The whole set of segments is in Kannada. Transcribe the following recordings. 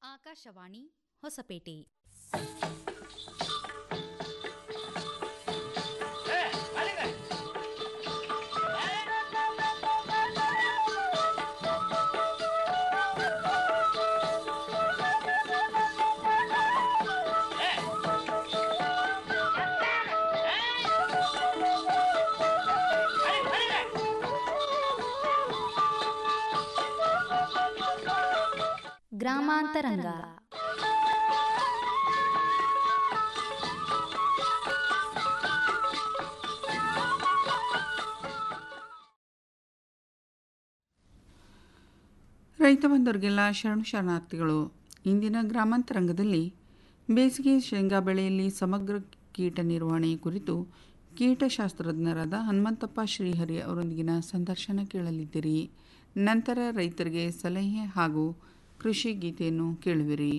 ಆಕಾಶವಾಣಿ ಹೊಸಪೇಟೆ ಗ್ರಾಮಾಂತರಂಗ ರೈತ ಬಂಧುರಿಗೆಲ್ಲ ಶರಣು ಶರಣಾರ್ಥಿಗಳು ಇಂದಿನ ಗ್ರಾಮಾಂತರಂಗದಲ್ಲಿ ಬೇಸಿಗೆ ಶೇಂಗಾ ಬೆಳೆಯಲ್ಲಿ ಸಮಗ್ರ ಕೀಟ ನಿರ್ವಹಣೆ ಕುರಿತು ಕೀಟಶಾಸ್ತ್ರಜ್ಞರಾದ ಹನುಮಂತಪ್ಪ ಶ್ರೀಹರಿ ಅವರೊಂದಿಗಿನ ಸಂದರ್ಶನ ಕೇಳಲಿದ್ದೀರಿ ನಂತರ ರೈತರಿಗೆ ಸಲಹೆ ಹಾಗೂ ಕೃಷಿ ಗೀತೆಯನ್ನು ಕೇಳುವಿರಿ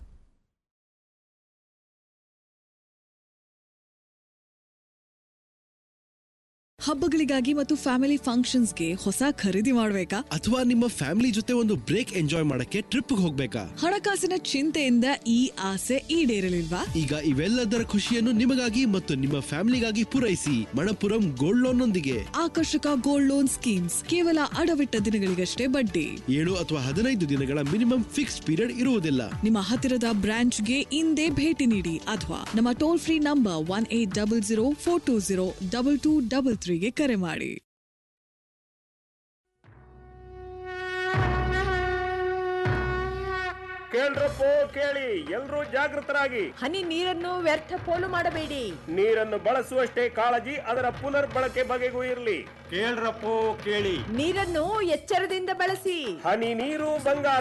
ಹಬ್ಬಗಳಿಗಾಗಿ ಮತ್ತು ಫ್ಯಾಮಿಲಿ ಫಂಕ್ಷನ್ಸ್ಗೆ ಹೊಸ ಖರೀದಿ ಮಾಡಬೇಕಾ ಅಥವಾ ನಿಮ್ಮ ಫ್ಯಾಮಿಲಿ ಜೊತೆ ಒಂದು ಬ್ರೇಕ್ ಎಂಜಾಯ್ ಮಾಡಕ್ಕೆ ಟ್ರಿಪ್ ಹೋಗ್ಬೇಕಾ ಹಣಕಾಸಿನ ಚಿಂತೆಯಿಂದ ಈ ಆಸೆ ಈಡೇರಲಿಲ್ವಾ ಈಗ ಇವೆಲ್ಲದರ ಖುಷಿಯನ್ನು ನಿಮಗಾಗಿ ಮತ್ತು ನಿಮ್ಮ ಫ್ಯಾಮಿಲಿಗಾಗಿ ಪೂರೈಸಿ ಮಣಪುರಂ ಗೋಲ್ಡ್ ಲೋನ್ ನೊಂದಿಗೆ ಆಕರ್ಷಕ ಗೋಲ್ಡ್ ಲೋನ್ ಸ್ಕೀಮ್ಸ್ ಕೇವಲ ಅಡವಿಟ್ಟ ದಿನಗಳಿಗಷ್ಟೇ ಬಡ್ಡಿ ಏಳು ಅಥವಾ ಹದಿನೈದು ದಿನಗಳ ಮಿನಿಮಮ್ ಫಿಕ್ಸ್ ಪೀರಿಯಡ್ ಇರುವುದಿಲ್ಲ ನಿಮ್ಮ ಹತ್ತಿರದ ಬ್ರಾಂಚ್ಗೆ ಇಂದೇ ಭೇಟಿ ನೀಡಿ ಅಥವಾ ನಮ್ಮ toll free number one eight double zero four two zero double two double ತ್ರೀಗೆ ಕರೆ ಮಾಡಿ ಕೇಳ್ರಪ್ಪೋ ಕೇಳಿ ಎಲ್ರೂ ಜಾಗೃತರಾಗಿ ಹನಿ ನೀರನ್ನು ವ್ಯರ್ಥ ಪೋಲು ಮಾಡಬೇಡಿ ನೀರನ್ನು ಬಳಸುವಷ್ಟೇ ಕಾಳಜಿ ಅದರ ಪುನರ್ ಬಳಕೆ ಬಗೆಗೂ ಇರಲಿ ಕೇಳ್ರಪ್ಪೋ ಕೇಳಿ ನೀರನ್ನು ಎಚ್ಚರದಿಂದ ಬಳಸಿ ಹನಿ ನೀರು ಬಂಗಾರ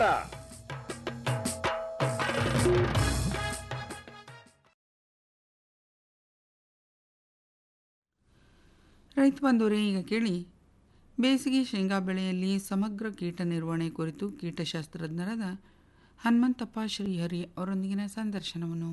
ರೈತ ಬಂದವರೇ ಈಗ ಕೇಳಿ ಬೇಸಿಗೆ ಶೇಂಗಾ ಬೆಳೆಯಲ್ಲಿ ಸಮಗ್ರ ಕೀಟ ನಿರ್ವಹಣೆ ಕುರಿತು ಕೀಟಶಾಸ್ತ್ರಜ್ಞರಾದ ಹನುಮಂತಪ್ಪ ಶ್ರೀಹರಿ ಅವರೊಂದಿಗಿನ ಸಂದರ್ಶನವನ್ನು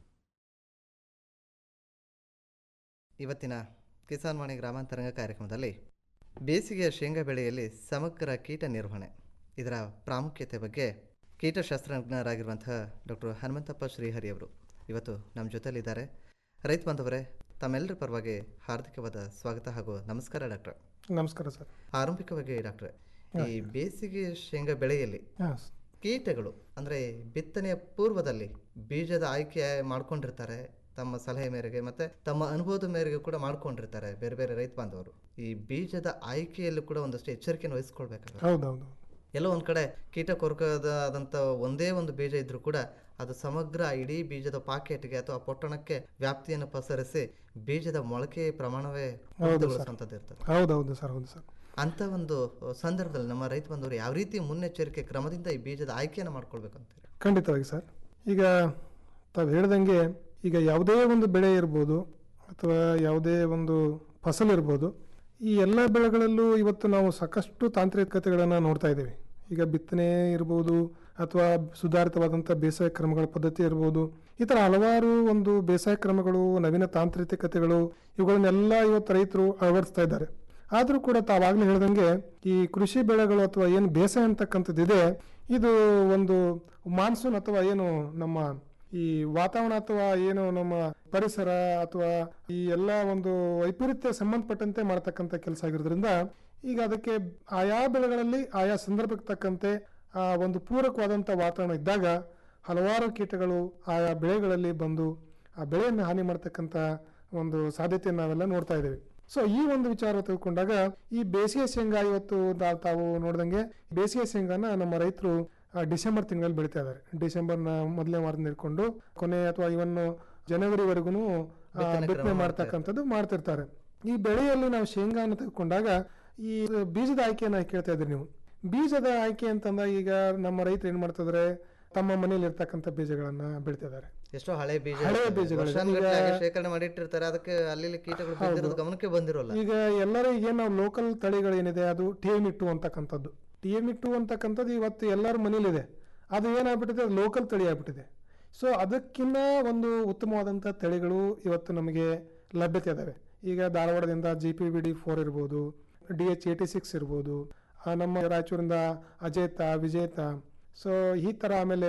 ಇವತ್ತಿನ ಕಿಸಾನ್ ವಾಣಿ ಗ್ರಾಮಾಂತರಂಗ ಕಾರ್ಯಕ್ರಮದಲ್ಲಿ ಬೇಸಿಗೆಯ ಶೇಂಗಾ ಬೆಳೆಯಲ್ಲಿ ಸಮಗ್ರ ಕೀಟ ನಿರ್ವಹಣೆ ಇದರ ಪ್ರಾಮುಖ್ಯತೆ ಬಗ್ಗೆ ಕೀಟಶಾಸ್ತ್ರಜ್ಞರಾಗಿರುವಂತಹ ಡಾಕ್ಟರ್ ಹನುಮಂತಪ್ಪ ಶ್ರೀಹರಿ ಅವರು ಇವತ್ತು ನಮ್ಮ ಜೊತೆಲಿದ್ದಾರೆ ರೈತ ಬಾಂಧವರೇ ತಮ್ಮೆಲ್ಲರ ಪರವಾಗಿ ಹಾರ್ದಿಕವಾದ ಸ್ವಾಗತ ಹಾಗೂ ನಮಸ್ಕಾರ ಡಾಕ್ಟರ್ ನಮಸ್ಕಾರ ಸರ್ ಆರಂಭಿಕವಾಗಿ ಡಾಕ್ಟ್ರೆ ಈ ಬೇಸಿಗೆ ಶೇಂಗಾ ಬೆಳೆಯಲ್ಲಿ ಹಾಂ ಕೀಟಗಳು ಅಂದರೆ ಬಿತ್ತನೆಯ ಪೂರ್ವದಲ್ಲಿ ಬೀಜದ ಆಯ್ಕೆ ಮಾಡ್ಕೊಂಡಿರ್ತಾರೆ ತಮ್ಮ ಸಲಹೆ ಮೇರೆಗೆ ಮತ್ತೆ ತಮ್ಮ ಅನುಭವದ ಮೇರೆಗೆ ಕೂಡ ಮಾಡ್ಕೊಂಡಿರ್ತಾರೆ ಬೇರೆ ಬೇರೆ ರೈತ ಬಾಂಧವರು ಈ ಬೀಜದ ಆಯ್ಕೆಯಲ್ಲೂ ಕೂಡ ಒಂದಷ್ಟು ಎಚ್ಚರಿಕೆಯನ್ನು ವಹಿಸ್ಕೊಳ್ಬೇಕಾಗುತ್ತೆ ಹೌದೌದು ಎಲ್ಲೋ ಒಂದು ಕಡೆ ಕೀಟ ಕೊರಕದಾದಂಥ ಒಂದೇ ಒಂದು ಬೀಜ ಇದ್ರೂ ಕೂಡ ಅದು ಸಮಗ್ರ ಇಡೀ ಬೀಜದ ಪಾಕೆಟ್ಗೆ ಅಥವಾ ಪೊಟ್ಟಣಕ್ಕೆ ವ್ಯಾಪ್ತಿಯನ್ನು ಪಸರಿಸಿ ಬೀಜದ ಮೊಳಕೆ ಪ್ರಮಾಣವೇ ಕೊರತೆಗೊಳಿಸುವಂಥದ್ದು ಇರ್ತದೆ ಹೌದೌದು ಸರ್ ಹೌದು ಸರ್ ಅಂತ ಒಂದು ಸಂದರ್ಭದಲ್ಲಿ ನಮ್ಮ ರೈತ ಬಂದವರು ಯಾವ ರೀತಿ ಮುನ್ನೆಚ್ಚರಿಕೆ ಕ್ರಮದಿಂದ ಈ ಬೀಜದ ಆಯ್ಕೆಯನ್ನು ಮಾಡ್ಕೊಳ್ಬೇಕು ಅಂತೀರಿ ಖಂಡಿತವಾಗಿ ಸರ್ ಈಗ ತಾವು ಹೇಳ್ದಂಗೆ ಈಗ ಯಾವುದೇ ಒಂದು ಬೆಳೆ ಇರ್ಬೋದು ಅಥವಾ ಯಾವುದೇ ಒಂದು ಫಸಲು ಇರ್ಬೋದು ಈ ಎಲ್ಲ ಬೆಳೆಗಳಲ್ಲೂ ಇವತ್ತು ನಾವು ಸಾಕಷ್ಟು ತಾಂತ್ರಿಕತೆಗಳನ್ನು ನೋಡ್ತಾ ಇದ್ದೀವಿ ಈಗ ಬಿತ್ತನೆ ಇರ್ಬೋದು ಅಥವಾ ಸುಧಾರಿತವಾದಂಥ ಬೇಸಾಯ ಕ್ರಮಗಳ ಪದ್ಧತಿ ಇರ್ಬೋದು ಈ ಥರ ಹಲವಾರು ಒಂದು ಬೇಸಾಯ ಕ್ರಮಗಳು ನವೀನ ತಾಂತ್ರಿಕತೆಗಳು ಇವುಗಳನ್ನೆಲ್ಲ ಇವತ್ತು ರೈತರು ಅಳವಡಿಸ್ತಾ ಇದ್ದಾರೆ ಆದರೂ ಕೂಡ ತಾವಾಗಲೇ ಹೇಳ್ದಂಗೆ ಈ ಕೃಷಿ ಬೆಳೆಗಳು ಅಥವಾ ಏನು ಬೇಸಾಯ ಅಂತಕ್ಕಂಥದ್ದಿದೆ ಇದು ಒಂದು ಮಾನ್ಸೂನ್ ಅಥವಾ ಏನು ನಮ್ಮ ಈ ವಾತಾವರಣ ಅಥವಾ ಏನು ನಮ್ಮ ಪರಿಸರ ಅಥವಾ ಈ ಎಲ್ಲ ಒಂದು ವೈಪರೀತ್ಯ ಸಂಬಂಧಪಟ್ಟಂತೆ ಮಾಡ್ತಕ್ಕಂಥ ಕೆಲಸ ಆಗಿರೋದ್ರಿಂದ ಈಗ ಅದಕ್ಕೆ ಆಯಾ ಬೆಳೆಗಳಲ್ಲಿ ಆಯಾ ಸಂದರ್ಭಕ್ಕೆ ತಕ್ಕಂತೆ ಆ ಒಂದು ಪೂರಕವಾದಂಥ ವಾತಾವರಣ ಇದ್ದಾಗ ಹಲವಾರು ಕೀಟಗಳು ಆಯಾ ಬೆಳೆಗಳಲ್ಲಿ ಬಂದು ಆ ಬೆಳೆಯನ್ನು ಹಾನಿ ಮಾಡ್ತಕ್ಕಂಥ ಒಂದು ಸಾಧ್ಯತೆಯನ್ನು ನಾವೆಲ್ಲ ನೋಡ್ತಾ ಇದ್ದೇವೆ ಸೊ ಈ ಒಂದು ವಿಚಾರ ತೆಗೆದುಕೊಂಡಾಗ ಈ ಬೇಸಿಗೆ ಶೇಂಗಾ ಇವತ್ತು ತಾ- ತಾವು ನೋಡ್ದಂಗೆ ಬೇಸಿಗೆ ಶೇಂಗಾನ ನಮ್ಮ ರೈತರು ಆ, ಡಿಸೆಂಬರ್ ತಿಂಗಳಲ್ಲಿ ಬೆಳಿತಾ ಇದ್ದಾರೆ ಡಿಸೆಂಬರ್ನ ಮೊದಲನೇ ವಾರದಿಂದ ಹಿಡ್ಕೊಂಡು ಕೊನೆ ಅಥವಾ ಇವನ್ ಜನವರಿವರೆಗೂ ಬಿತ್ತನೆ ಬಿತ್ತನೆ ಕ್ರಮ ಮಾಡ್ತಕ್ಕಂಥದ್ದು ಮಾಡ್ತಿರ್ತಾರೆ ಈ ಬೆಳೆಯಲ್ಲಿ ನಾವು ಶೇಂಗಾನ ತೆಗೆದುಕೊಂಡಾಗ ಈ ಬೀಜದ ಆಯ್ಕೆಯನ್ನ ಕೇಳ್ತಾ ಇದ್ರಿ ನೀವು ಬೀಜದ ಆಯ್ಕೆ ಅಂತಂದ ಈಗ ನಮ್ಮ ರೈತರು ಏನ್ ಮಾಡ್ತಿದ್ರೆ ತಮ್ಮ ಮನೇಲಿ ಇರ್ತಕ್ಕಂಥ ಬೀಜಗಳನ್ನ ಬೆಳಿತಿದ್ದಾರೆ ಎಷ್ಟೋ ಹಳೆ ಬೀಜ ಹಳೆ ಇರ್ತದೆ. ಬೀಜಗಳು. ವರ್ಷಾನುಗಟ್ಲೆ ಈಗ- ಹಾಗೆ ಶೇಖರಣೆ ಮಾಡಿಟ್ಟಿರ್ತಾರೆ ಅದಕ್ಕೆ ಅಲ್ಲಿ ಇಲ್ಲಿ ಕೀಟಗಳು ಬಿದ್ದಿರೋದು ಗಮನಕ್ಕೆ ಬಂದಿರೋಲ್ಲ ಈಗ ಎಲ್ಲರೂ ಏನು ನಾವು ಲೋಕಲ್ ತಳಿಗಳೇನಿದೆ ಅದು ಟಿ ಎಮ್ ಇಟ್ಟು ಅಂತಕ್ಕಂಥದ್ದು ಟಿ ಎಮ್ ಇಟ್ಟು ಅಂತಕ್ಕಂಥದ್ದು ಇವತ್ತು ಎಲ್ಲರ ಮನೇಲಿದೆ ಅದು ಏನಾಗ್ಬಿಟ್ಟಿದೆ ಅದು ಲೋಕಲ್ ತಳಿ ಆಗ್ಬಿಟ್ಟಿದೆ ಸೊ ಅದಕ್ಕಿಂತ ಒಂದು ಉತ್ತಮವಾದಂಥ ತಳಿಗಳು ಇವತ್ತು ನಮಗೆ ಲಭ್ಯತೆ ಇದಾವೆ ಈಗ ಧಾರವಾಡದಿಂದ G P B D four ಇರ್ಬೋದು ಡಿ ಎಚ್ ಏಯ್ಟಿ ಸಿಕ್ಸ್ ಇರ್ಬೋದು ಆ ನಮ್ಮ ರಾಯಚೂರಿಂದ ಅಜೇತ ವಿಜೇತ ಸೊ ಈ ಥರ ಆಮೇಲೆ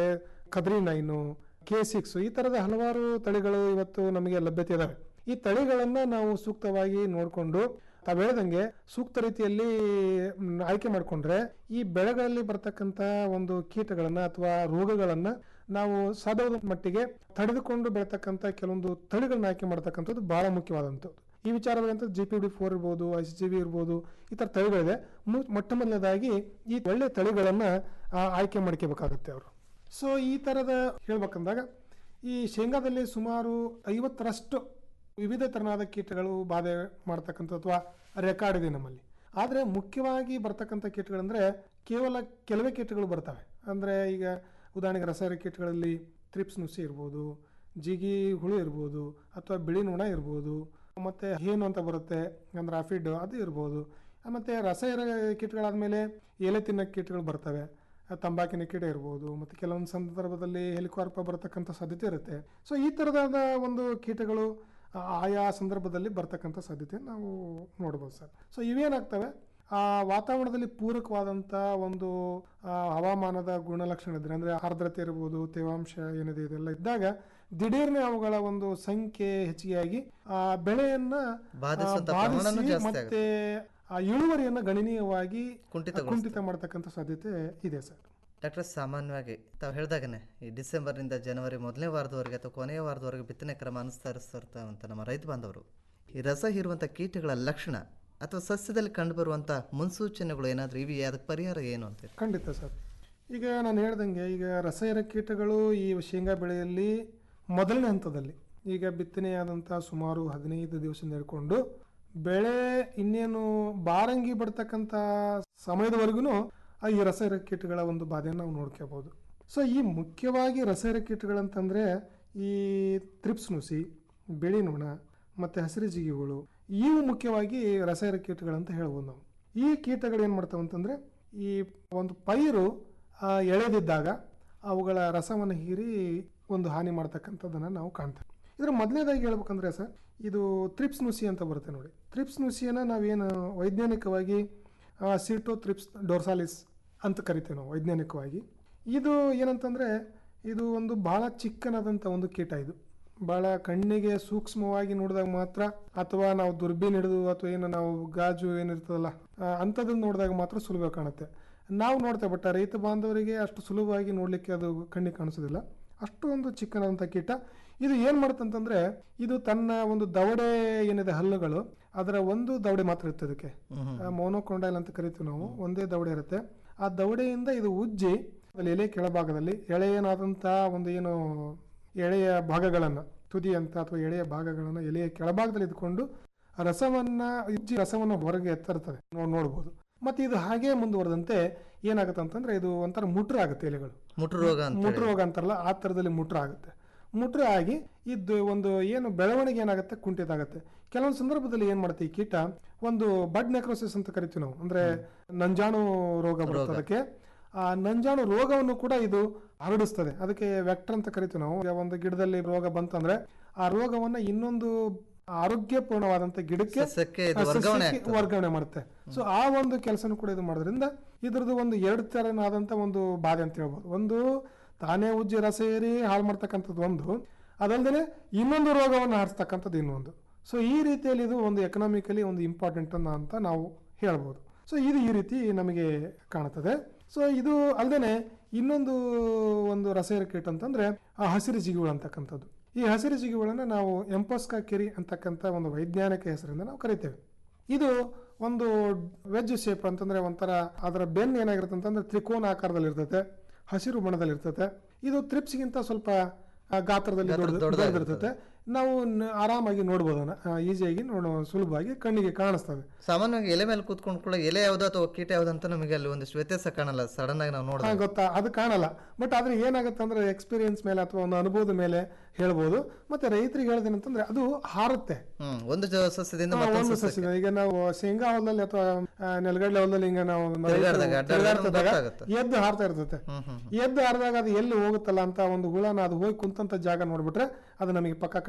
ಕದ್ರಿ ನೈನು ಕೆ ಸಿಕ್ಸ್ ಈ ತರದ ಹಲವಾರು ತಳಿಗಳು ಇವತ್ತು ನಮಗೆ ಲಭ್ಯತೆ ಇದಾವೆ ಈ ತಳಿಗಳನ್ನ ನಾವು ಸೂಕ್ತವಾಗಿ ನೋಡಿಕೊಂಡು ತಾವು ಹೇಳ್ದಂಗೆ ಸೂಕ್ತ ರೀತಿಯಲ್ಲಿ ಮ್, ಆಯ್ಕೆ ಮಾಡಿಕೊಂಡ್ರೆ ಈ ಬೆಳೆಗಳಲ್ಲಿ ಬರ್ತಕ್ಕಂಥ ಒಂದು ಕೀಟಗಳನ್ನ ಅಥವಾ ರೋಗಗಳನ್ನ ನಾವು ಸಾಧ್ಯವಾದ ಮಟ್ಟಿಗೆ ತಡೆದುಕೊಂಡು ಬೆಳತಕ್ಕಂಥ ಕೆಲವೊಂದು ತಳಿಗಳನ್ನ ಆಯ್ಕೆ ಮಾಡ್ತಕ್ಕಂಥದ್ದು ಬಹಳ ಮುಖ್ಯವಾದಂಥದ್ದು ಈ ವಿಚಾರದಂತ ಜಿ ಪಿ ಡಿ ಫೋರ್ ಇರ್ಬೋದು ಐಸ್ ಜಿ ಬಿ ಇರ್ಬೋದು ಈ ಥರ ತಳಿಗಳಿದೆ ಮು- ಮೊಟ್ಟ ಮೊದಲನೇದಾಗಿ ಈ ಒಳ್ಳೆ ತಳಿಗಳನ್ನ ಆ, ಆಯ್ಕೆ ಮಾಡ್ಕೋಬೇಕಾಗತ್ತೆ ಅವರು ಸೊ ಈ ಥರದ ಹೇಳ್ಬೇಕಂದಾಗ ಈ ಶೇಂಗಾದಲ್ಲಿ ಸುಮಾರು ಐವತ್ತರಷ್ಟು ವಿವಿಧ ತೆರನಾದ ಕೀಟಗಳು ಬಾಧೆ ಮಾಡ್ತಕ್ಕಂಥ ಅಥವಾ ರೆಕಾರ್ಡ್ ಇದೆ ನಮ್ಮಲ್ಲಿ ಆದರೆ ಮುಖ್ಯವಾಗಿ ಬರ್ತಕ್ಕಂಥ ಕೀಟಗಳಂದ್ರೆ ಕೇವಲ ಕೆಲವೇ ಕೀಟಗಳು ಬರ್ತವೆ ಅಂದರೆ ಈಗ ಉದಾಹರಣೆಗೆ ರಸಾಯನಿಕ ಕೀಟಗಳಲ್ಲಿ ತ್ರಿಪ್ಸ್ ನುಸಿ ಇರ್ಬೋದು ಜಿಗಿ ಹುಳು ಇರ್ಬೋದು ಅಥವಾ ಬಿಳಿ ನೊಣ ಇರ್ಬೋದು ಮತ್ತು ಹೇನು ಅಂತ ಬರುತ್ತೆ ಅಂದ್ರೆ ಅಫಿಡ್ ಅದು ಇರ್ಬೋದು ಮತ್ತು ರಸಾಯನ ಕೀಟಗಳಾದಮೇಲೆ ಎಲೆ ತಿನ್ನೋ ಕೀಟಗಳು ಬರ್ತವೆ ಆ ತಂಬಾಕಿನ ಕೀಟ ಇರ್ಬೋದು ಮತ್ತು ಕೆಲವೊಂದು ಸಂದರ್ಭದಲ್ಲಿ ಹೆಲಿಕಾರ್ಪ ಬರತಕ್ಕಂಥ ಸಾಧ್ಯತೆ ಇರುತ್ತೆ ಸೊ ಈ ಥರದಾದ ಒಂದು ಕೀಟಗಳು ಆ, ಆಯಾ ಸಂದರ್ಭದಲ್ಲಿ ಬರ್ತಕ್ಕಂಥ ಸಾಧ್ಯತೆ ನಾವು ನೋಡ್ಬೋದು ಸರ್ ಸೊ ಇವೇನಾಗ್ತವೆ ಆ ವಾತಾವರಣದಲ್ಲಿ ಪೂರಕವಾದಂಥ ಒಂದು ಆ, ಹವಾಮಾನದ ಗುಣಲಕ್ಷಣ ಇದ್ರೆ ಅಂದರೆ ಆರ್ದ್ರತೆ ಇರ್ಬೋದು ತೇವಾಂಶ ಏನಿದೆ ಇದೆಲ್ಲ ಇದ್ದಾಗ ದಿಢೀರ್ನೆ ಅವುಗಳ ಒಂದು ಸಂಖ್ಯೆ ಹೆಚ್ಚಿಗೆಯಾಗಿ ಆ ಬೆಳೆಯನ್ನ ಆ, ಬಾಧಿಸುವಂಥ ಪ್ರಮಾಣನೂ ಬಾಧಿಸಿ ಜಾಸ್ತಿ ಮತ್ತೆ ಆ ಇಳುವರಿಯನ್ನ ಗಣನೀಯವಾಗಿ ಕುಂಠಿತಗೊಳಿಸ್ತದೆ. ಕುಂಠಿತ ಮಾಡ್ತಕ್ಕಂಥ ಸಾಧ್ಯತೆ ಇದೆ ಸರ್ ಡಾಕ್ಟರ್ ಸಾಮಾನ್ಯವಾಗಿ ತಾವು ಹೇಳ್ದಾಗನೆ ಈ ಡಿಸೆಂಬರ್ನಿಂದ ಜನವರಿ ಮೊದಲನೇ ವಾರದವರೆಗೆ ಅಥವಾ ಕೊನೆಯ ವಾರದವರೆಗೆ ಬಿತ್ತನೆ ಕ್ರಮ ಅನುಸರಿಸ್ತಿರ್ತಾವಂತ ನಮ್ಮ ರೈತ ಬಾಂಧವರು ಈ ರಸ ಹೀರುವಂಥ ಕೀಟಗಳ ಲಕ್ಷಣ ಅಥವಾ ಸಸ್ಯದಲ್ಲಿ ಕಂಡುಬರುವಂಥ ಮುನ್ಸೂಚನೆಗಳು ಏನಾದರೂ ಇವೆಯೇ ಅದಕ್ಕೆ ಪರಿಹಾರ ಏನು ಅಂತ ಖಂಡಿತ ಸರ್ ಈಗ ನಾನು ಹೇಳ್ದಂಗೆ ಈಗ ರಸಾಯನ ಕೀಟಗಳು ಈ ಶೇಂಗಾ ಬೆಳೆಯಲ್ಲಿ ಮೊದಲನೇ ಹಂತದಲ್ಲಿ ಈಗ ಬಿತ್ತನೆಯಾದಂಥ ಸುಮಾರು ಹದಿನೈದು ದಿವಸ ಹಿಡ್ಕೊಂಡು ಬೆಳೆ ಇನ್ನೇನು ಬಾರಂಗಿ ಬಿಡ್ತಕ್ಕಂಥ ಸಮಯದವರೆಗೂ ಈ ರಸಾಯನ ಕೀಟಗಳ ಒಂದು ಬಾಧೆಯನ್ನು ನಾವು ನೋಡ್ಕೋಬಹುದು ಸೊ ಈ ಮುಖ್ಯವಾಗಿ ರಸಾಯನ ಕೀಟಗಳಂತಂದರೆ ಈ ತ್ರಿಪ್ಸ್ ನುಸಿ ಬಿಳಿ ನೊಣ ಮತ್ತು ಹಸಿರು ಜಿಗಿಗಳು ಇವು ಮುಖ್ಯವಾಗಿ ರಸಾಯನ ಕೀಟಗಳಂತ ಹೇಳ್ಬೋದು ನಾವು ಈ ಕೀಟಗಳು ಏನು ಮಾಡ್ತಾವೆ ಅಂತಂದರೆ ಈ ಒಂದು ಪೈರು ಆ, ಎಳೆದಿದ್ದಾಗ ಅವುಗಳ ರಸವನ್ನು ಹೀರಿ ಒಂದು ಹಾನಿ ಮಾಡ್ತಕ್ಕಂಥದ್ದನ್ನು ನಾವು ಕಾಣ್ತೇವೆ ಇದರ ಮೊದಲನೇದಾಗಿ ಹೇಳ್ಬೇಕಂದ್ರೆ ಸರ್ ಇದು ತ್ರಿಪ್ಸ್ ನುಸಿ ಅಂತ ಬರುತ್ತೆ ನೋಡಿ ತ್ರಿಪ್ಸ್ ನುಸಿಯನ್ನು ನಾವೇನು ವೈಜ್ಞಾನಿಕವಾಗಿ ಸಿಟೋ ತ್ರಿಪ್ಸ್ ಡೋರ್ಸಾಲಿಸ್ ಅಂತ ಕರಿತೇವೆ ನಾವು ವೈಜ್ಞಾನಿಕವಾಗಿ ಇದು ಏನಂತಂದರೆ ಇದು ಒಂದು ಭಾಳ ಚಿಕ್ಕನಾದಂಥ ಒಂದು ಕೀಟ ಇದು ಭಾಳ ಕಣ್ಣಿಗೆ ಸೂಕ್ಷ್ಮವಾಗಿ ನೋಡಿದಾಗ ಮಾತ್ರ ಅಥವಾ ನಾವು ದುರ್ಬೀನ್ ಹಿಡಿದು ಅಥವಾ ಏನು ನಾವು ಗಾಜು ಏನಿರ್ತದಲ್ಲ ಆ, ಅಂಥದ್ದನ್ನ ನೋಡಿದಾಗ ಮಾತ್ರ ಸುಲಭ ಕಾಣುತ್ತೆ ನಾವು ನೋಡ್ತೇವೆ ಬಟ್ ರೈತ ಬಾಂಧವರಿಗೆ ಅಷ್ಟು ಸುಲಭವಾಗಿ ನೋಡಲಿಕ್ಕೆ ಅದು ಕಣ್ಣಿಗೆ ಕಾಣಿಸೋದಿಲ್ಲ ಅಷ್ಟು ಒಂದು ಚಿಕ್ಕನಾದಂಥ ಕೀಟ ಇದು ಏನು ಮಾಡುತ್ತಂತಂದ್ರೆ ಇದು ತನ್ನ ಒಂದು ದವಡೆ ಏನಿದೆ ಹಲ್ಲುಗಳು ಅದರ ಒಂದು ದವಡೆ ಮಾತ್ರ ಇರುತ್ತೆ ಅದಕ್ಕೆ ಮೋನೋಕೊಂಡೈಲ್ ಅಂತ ಕರಿತೀವಿ ನಾವು ಒಂದೇ ದವಡೆ ಇರುತ್ತೆ ಆ ದವಡೆಯಿಂದ ಇದು ಉಜ್ಜಿ ಅಲ್ಲಿ ಎಲೆ ಕೆಳಭಾಗದಲ್ಲಿ ಎಳೆಯನಾದಂಥ ಒಂದು ಏನು ಎಳೆಯ ಭಾಗಗಳನ್ನು ತುದಿ ಅಂತ ಅಥವಾ ಎಳೆಯ ಭಾಗಗಳನ್ನು ಎಲೆಯ ಕೆಳಭಾಗದಲ್ಲಿ ಇದ್ಕೊಂಡು ರಸವನ್ನ ಉಜ್ಜಿ ರಸವನ್ನು ಹೊರಗೆ ತರ್ತದೆ ನಾವು ನೋಡ್ಬೋದು ಮತ್ತೆ ಇದು ಹಾಗೆ ಮುಂದುವರೆದಂತೆ ಏನಾಗುತ್ತೆ ಅಂತಂದ್ರೆ ಇದು ಒಂಥರ ಮುಟ್ರ ಆಗುತ್ತೆ ಎಲೆಗಳು ಮುಟ್ರು ರೋಗ ಅಂತ ಮುಟ್ರ ರೋಗ ಅಂತಾರಲ್ಲ ಆ ಥರದಲ್ಲಿ ಮುಟ್ರ ಆಗುತ್ತೆ ಮುಟ್ರ ಆಗಿ ಇದು ಒಂದು ಏನು ಬೆಳವಣಿಗೆ ಏನಾಗುತ್ತೆ ಕುಂಠಿತ ಆಗುತ್ತೆ ಕೆಲವೊಂದು ಸಂದರ್ಭದಲ್ಲಿ ಏನ್ ಮಾಡುತ್ತೆ ಈ ಕೀಟ ಒಂದು ಬಡ್ ನೆಕ್ರೋಸಿಸ್ ಅಂತ ಕರಿತೀವಿ ನಾವು ಅಂದ್ರೆ ನಂಜಾಣು ರೋಗ ಬರುತ್ತೆ ಅದಕ್ಕೆ ಆ ನಂಜಾಣು ರೋಗವನ್ನು ಕೂಡ ಇದು ಹರಡಿಸ್ತದೆ ಅದಕ್ಕೆ ವೆಕ್ಟರ್ ಅಂತ ಕರಿತೀವಿ ನಾವು ಈಗ ಒಂದು ಗಿಡದಲ್ಲಿ ರೋಗ ಬಂತಂದ್ರೆ ಆ ರೋಗವನ್ನ ಇನ್ನೊಂದು ಆರೋಗ್ಯಪೂರ್ಣವಾದಂತ ಗಿಡಕ್ಕೆ ಸಸ್ಯಕ್ಕೆ ಇದು ಆ ವರ್ಗಾವಣೆ ಸಸ್ಯಕ್ಕೆ ಆಗ್ತದೆ. ವರ್ಗಾವಣೆ ಮಾಡುತ್ತೆ ಸೊ ಆ ಒಂದು ಕೆಲಸನೂ ಕೂಡ ಇದು ಮಾಡೋದ್ರಿಂದ ಇದ್ರದ್ದು ಒಂದು ಎರಡು ತರನಾದಂಥ ಒಂದು ಬಾಧೆ ಅಂತ ಹೇಳ್ಬೋದು ಒಂದು ತಾನೇ ಉಜ್ಜಿ ರಸ ಏರಿ ಹಾಳು ಮಾಡ್ತಕ್ಕಂಥದ್ದು ಒಂದು ಅದಲ್ಲದೆ ಇನ್ನೊಂದು ರೋಗವನ್ನು ಹರಿಸ್ತಕ್ಕಂಥದ್ದು ಇನ್ನೊಂದು ಸೊ ಈ ರೀತಿಯಲ್ಲಿ ಇದು ಒಂದು ಎಕನಾಮಿಕಲಿ ಒಂದು ಇಂಪಾರ್ಟೆಂಟ್ ಅಂತ ನಾವು ಹೇಳ್ಬೋದು ಸೊ ಇದು ಈ ರೀತಿ ನಮಗೆ ಕಾಣುತ್ತದೆ ಸೊ ಇದು ಅಲ್ಲದೆ ಇನ್ನೊಂದು ಒಂದು ರಸಾಯನ ಕೀಟ ಅಂತಂದ್ರೆ ಆ ಹಸಿರು ಜಿಗಿಗಳು ಅಂತಕ್ಕಂಥದ್ದು ಈ ಹಸಿರು ಜಿಗಿಗಳನ್ನು ನಾವು ಎಂಪೋಸ್ಕಾ ಕೆರಿ ಅಂತಕ್ಕಂಥ ಒಂದು ವೈಜ್ಞಾನಿಕ ಹೆಸರಿಂದ ನಾವು ಕರಿತೇವೆ ಇದು ಒಂದು ವೆಜ್ ಶೇಪ್ ಅಂತಂದ್ರೆ ಒಂಥರ ಅದರ ಬೆನ್ ಏನಾಗಿರುತ್ತೆ ಅಂತಂದ್ರೆ ತ್ರಿಕೋನ ಆಕಾರದಲ್ಲಿ ಇರ್ತೈತೆ ಹಸಿರು ಬಣ್ಣದಲ್ಲಿ ಇರ್ತೈತೆ ಇದು ತ್ರಿಪ್ಸ್ಗಿಂತ ಸ್ವಲ್ಪ ಆ, ಗಾತ್ರದಲ್ಲಿ ಗಾತ್ರ ದೊಡ್ಡ- ದೊಡ್ಡದಾಗಿರ್ತದೆ. ದೊಡ್ಡದಿರ್ತೈತೆ ನಾವು ನ- ಆರಾಮಾಗಿ ನೋಡ್ಬೋದು ಅದನ್ನ ಈಸಿಯಾಗಿ ನೋಡೋ ಸುಲಭವಾಗಿ ಕಣ್ಣಿಗೆ ಕಾಣಿಸ್ತದೆ ಸಾಮಾನ್ಯವಾಗಿ ಎಲೆ ಮೇಲೆ ಕೂತ್ಕೊಂಡು ಕೂಡ ಎಲೆ ಯಾವುದು ಅಥವಾ ಕೀಟ ಯಾವುದು ಅಂತ ನಮಗೆ ಅಲ್ಲಿ ಒಂದಿಷ್ಟು ವ್ಯತ್ಯಾಸ ಕಾಣಲ್ಲ ಸಡನ್ ಆಗಿ ನಾವು ಹಾ, ನೋಡಿದಾಗ ಗೊತ್ತಾ ಅದು ಕಾಣಲ್ಲ ಬಟ್ ಆದ್ರೆ ಏನಾಗುತ್ತೆ ಅಂದ್ರೆ ಎಕ್ಸ್ಪೀರಿಯನ್ಸ್ ಮೇಲೆ ಅಥವಾ ಒಂದು ಅನುಭವದ ಮೇಲೆ ಹೇಳ್ಬೋದು ಮತ್ತೆ ರೈತರಿಗೆ ಹೇಳೋದೇನಂತಂದ್ರೆ ಅದು ಹಾರುತ್ತೆ ಹ್ಮ್ ಒಂದು ಜ- ಸಸ್ಯದಿಂದ ಹಾ, ಮತ್ತೊಂದು ಒಂದು ಸಸ್ಯಕ್ಕೆ ಸಸ್ಯದ ಈಗ ನಾವು ಶೇಂಗಾ ಹೊಲದಲ್ಲಿ ಅಥವಾ ಆ, ನೆಲಗಡಲೆ ಹೊಲದಲ್ಲಿ ಹಿಂಗ ನಾವು ತಿರ್ಗಾಡ್ದಾಗ, ರೈತರು ಅಡ್ಡಾಡ್ದಾಗ ತಿರ್ಗಾಡ್ತಿದ್ದಾಗ ಗೊತ್ತಾಗುತ್ತೆ. ಎದ್ದು ಹಾರ್ತಾ ಇರ್ತೈತೆ ಹ್ಮ್ ಹ್ಮ್ ಎದ್ದು ಹಾರಿದಾಗ ಅದು ಎಲ್ಲಿ ಹೋಗುತ್ತಲ್ಲ ಅಂತ ಒಂದು ಹುಳನ ಅದು ಹೋಗಿ ಕುಂತಂತ ಜಾಗ ನೋಡ್ಬಿಟ್ರೆ ಅದು ನಮಗೆ ಪಕ್ಕ ಕಣ್ಣಿಗೆ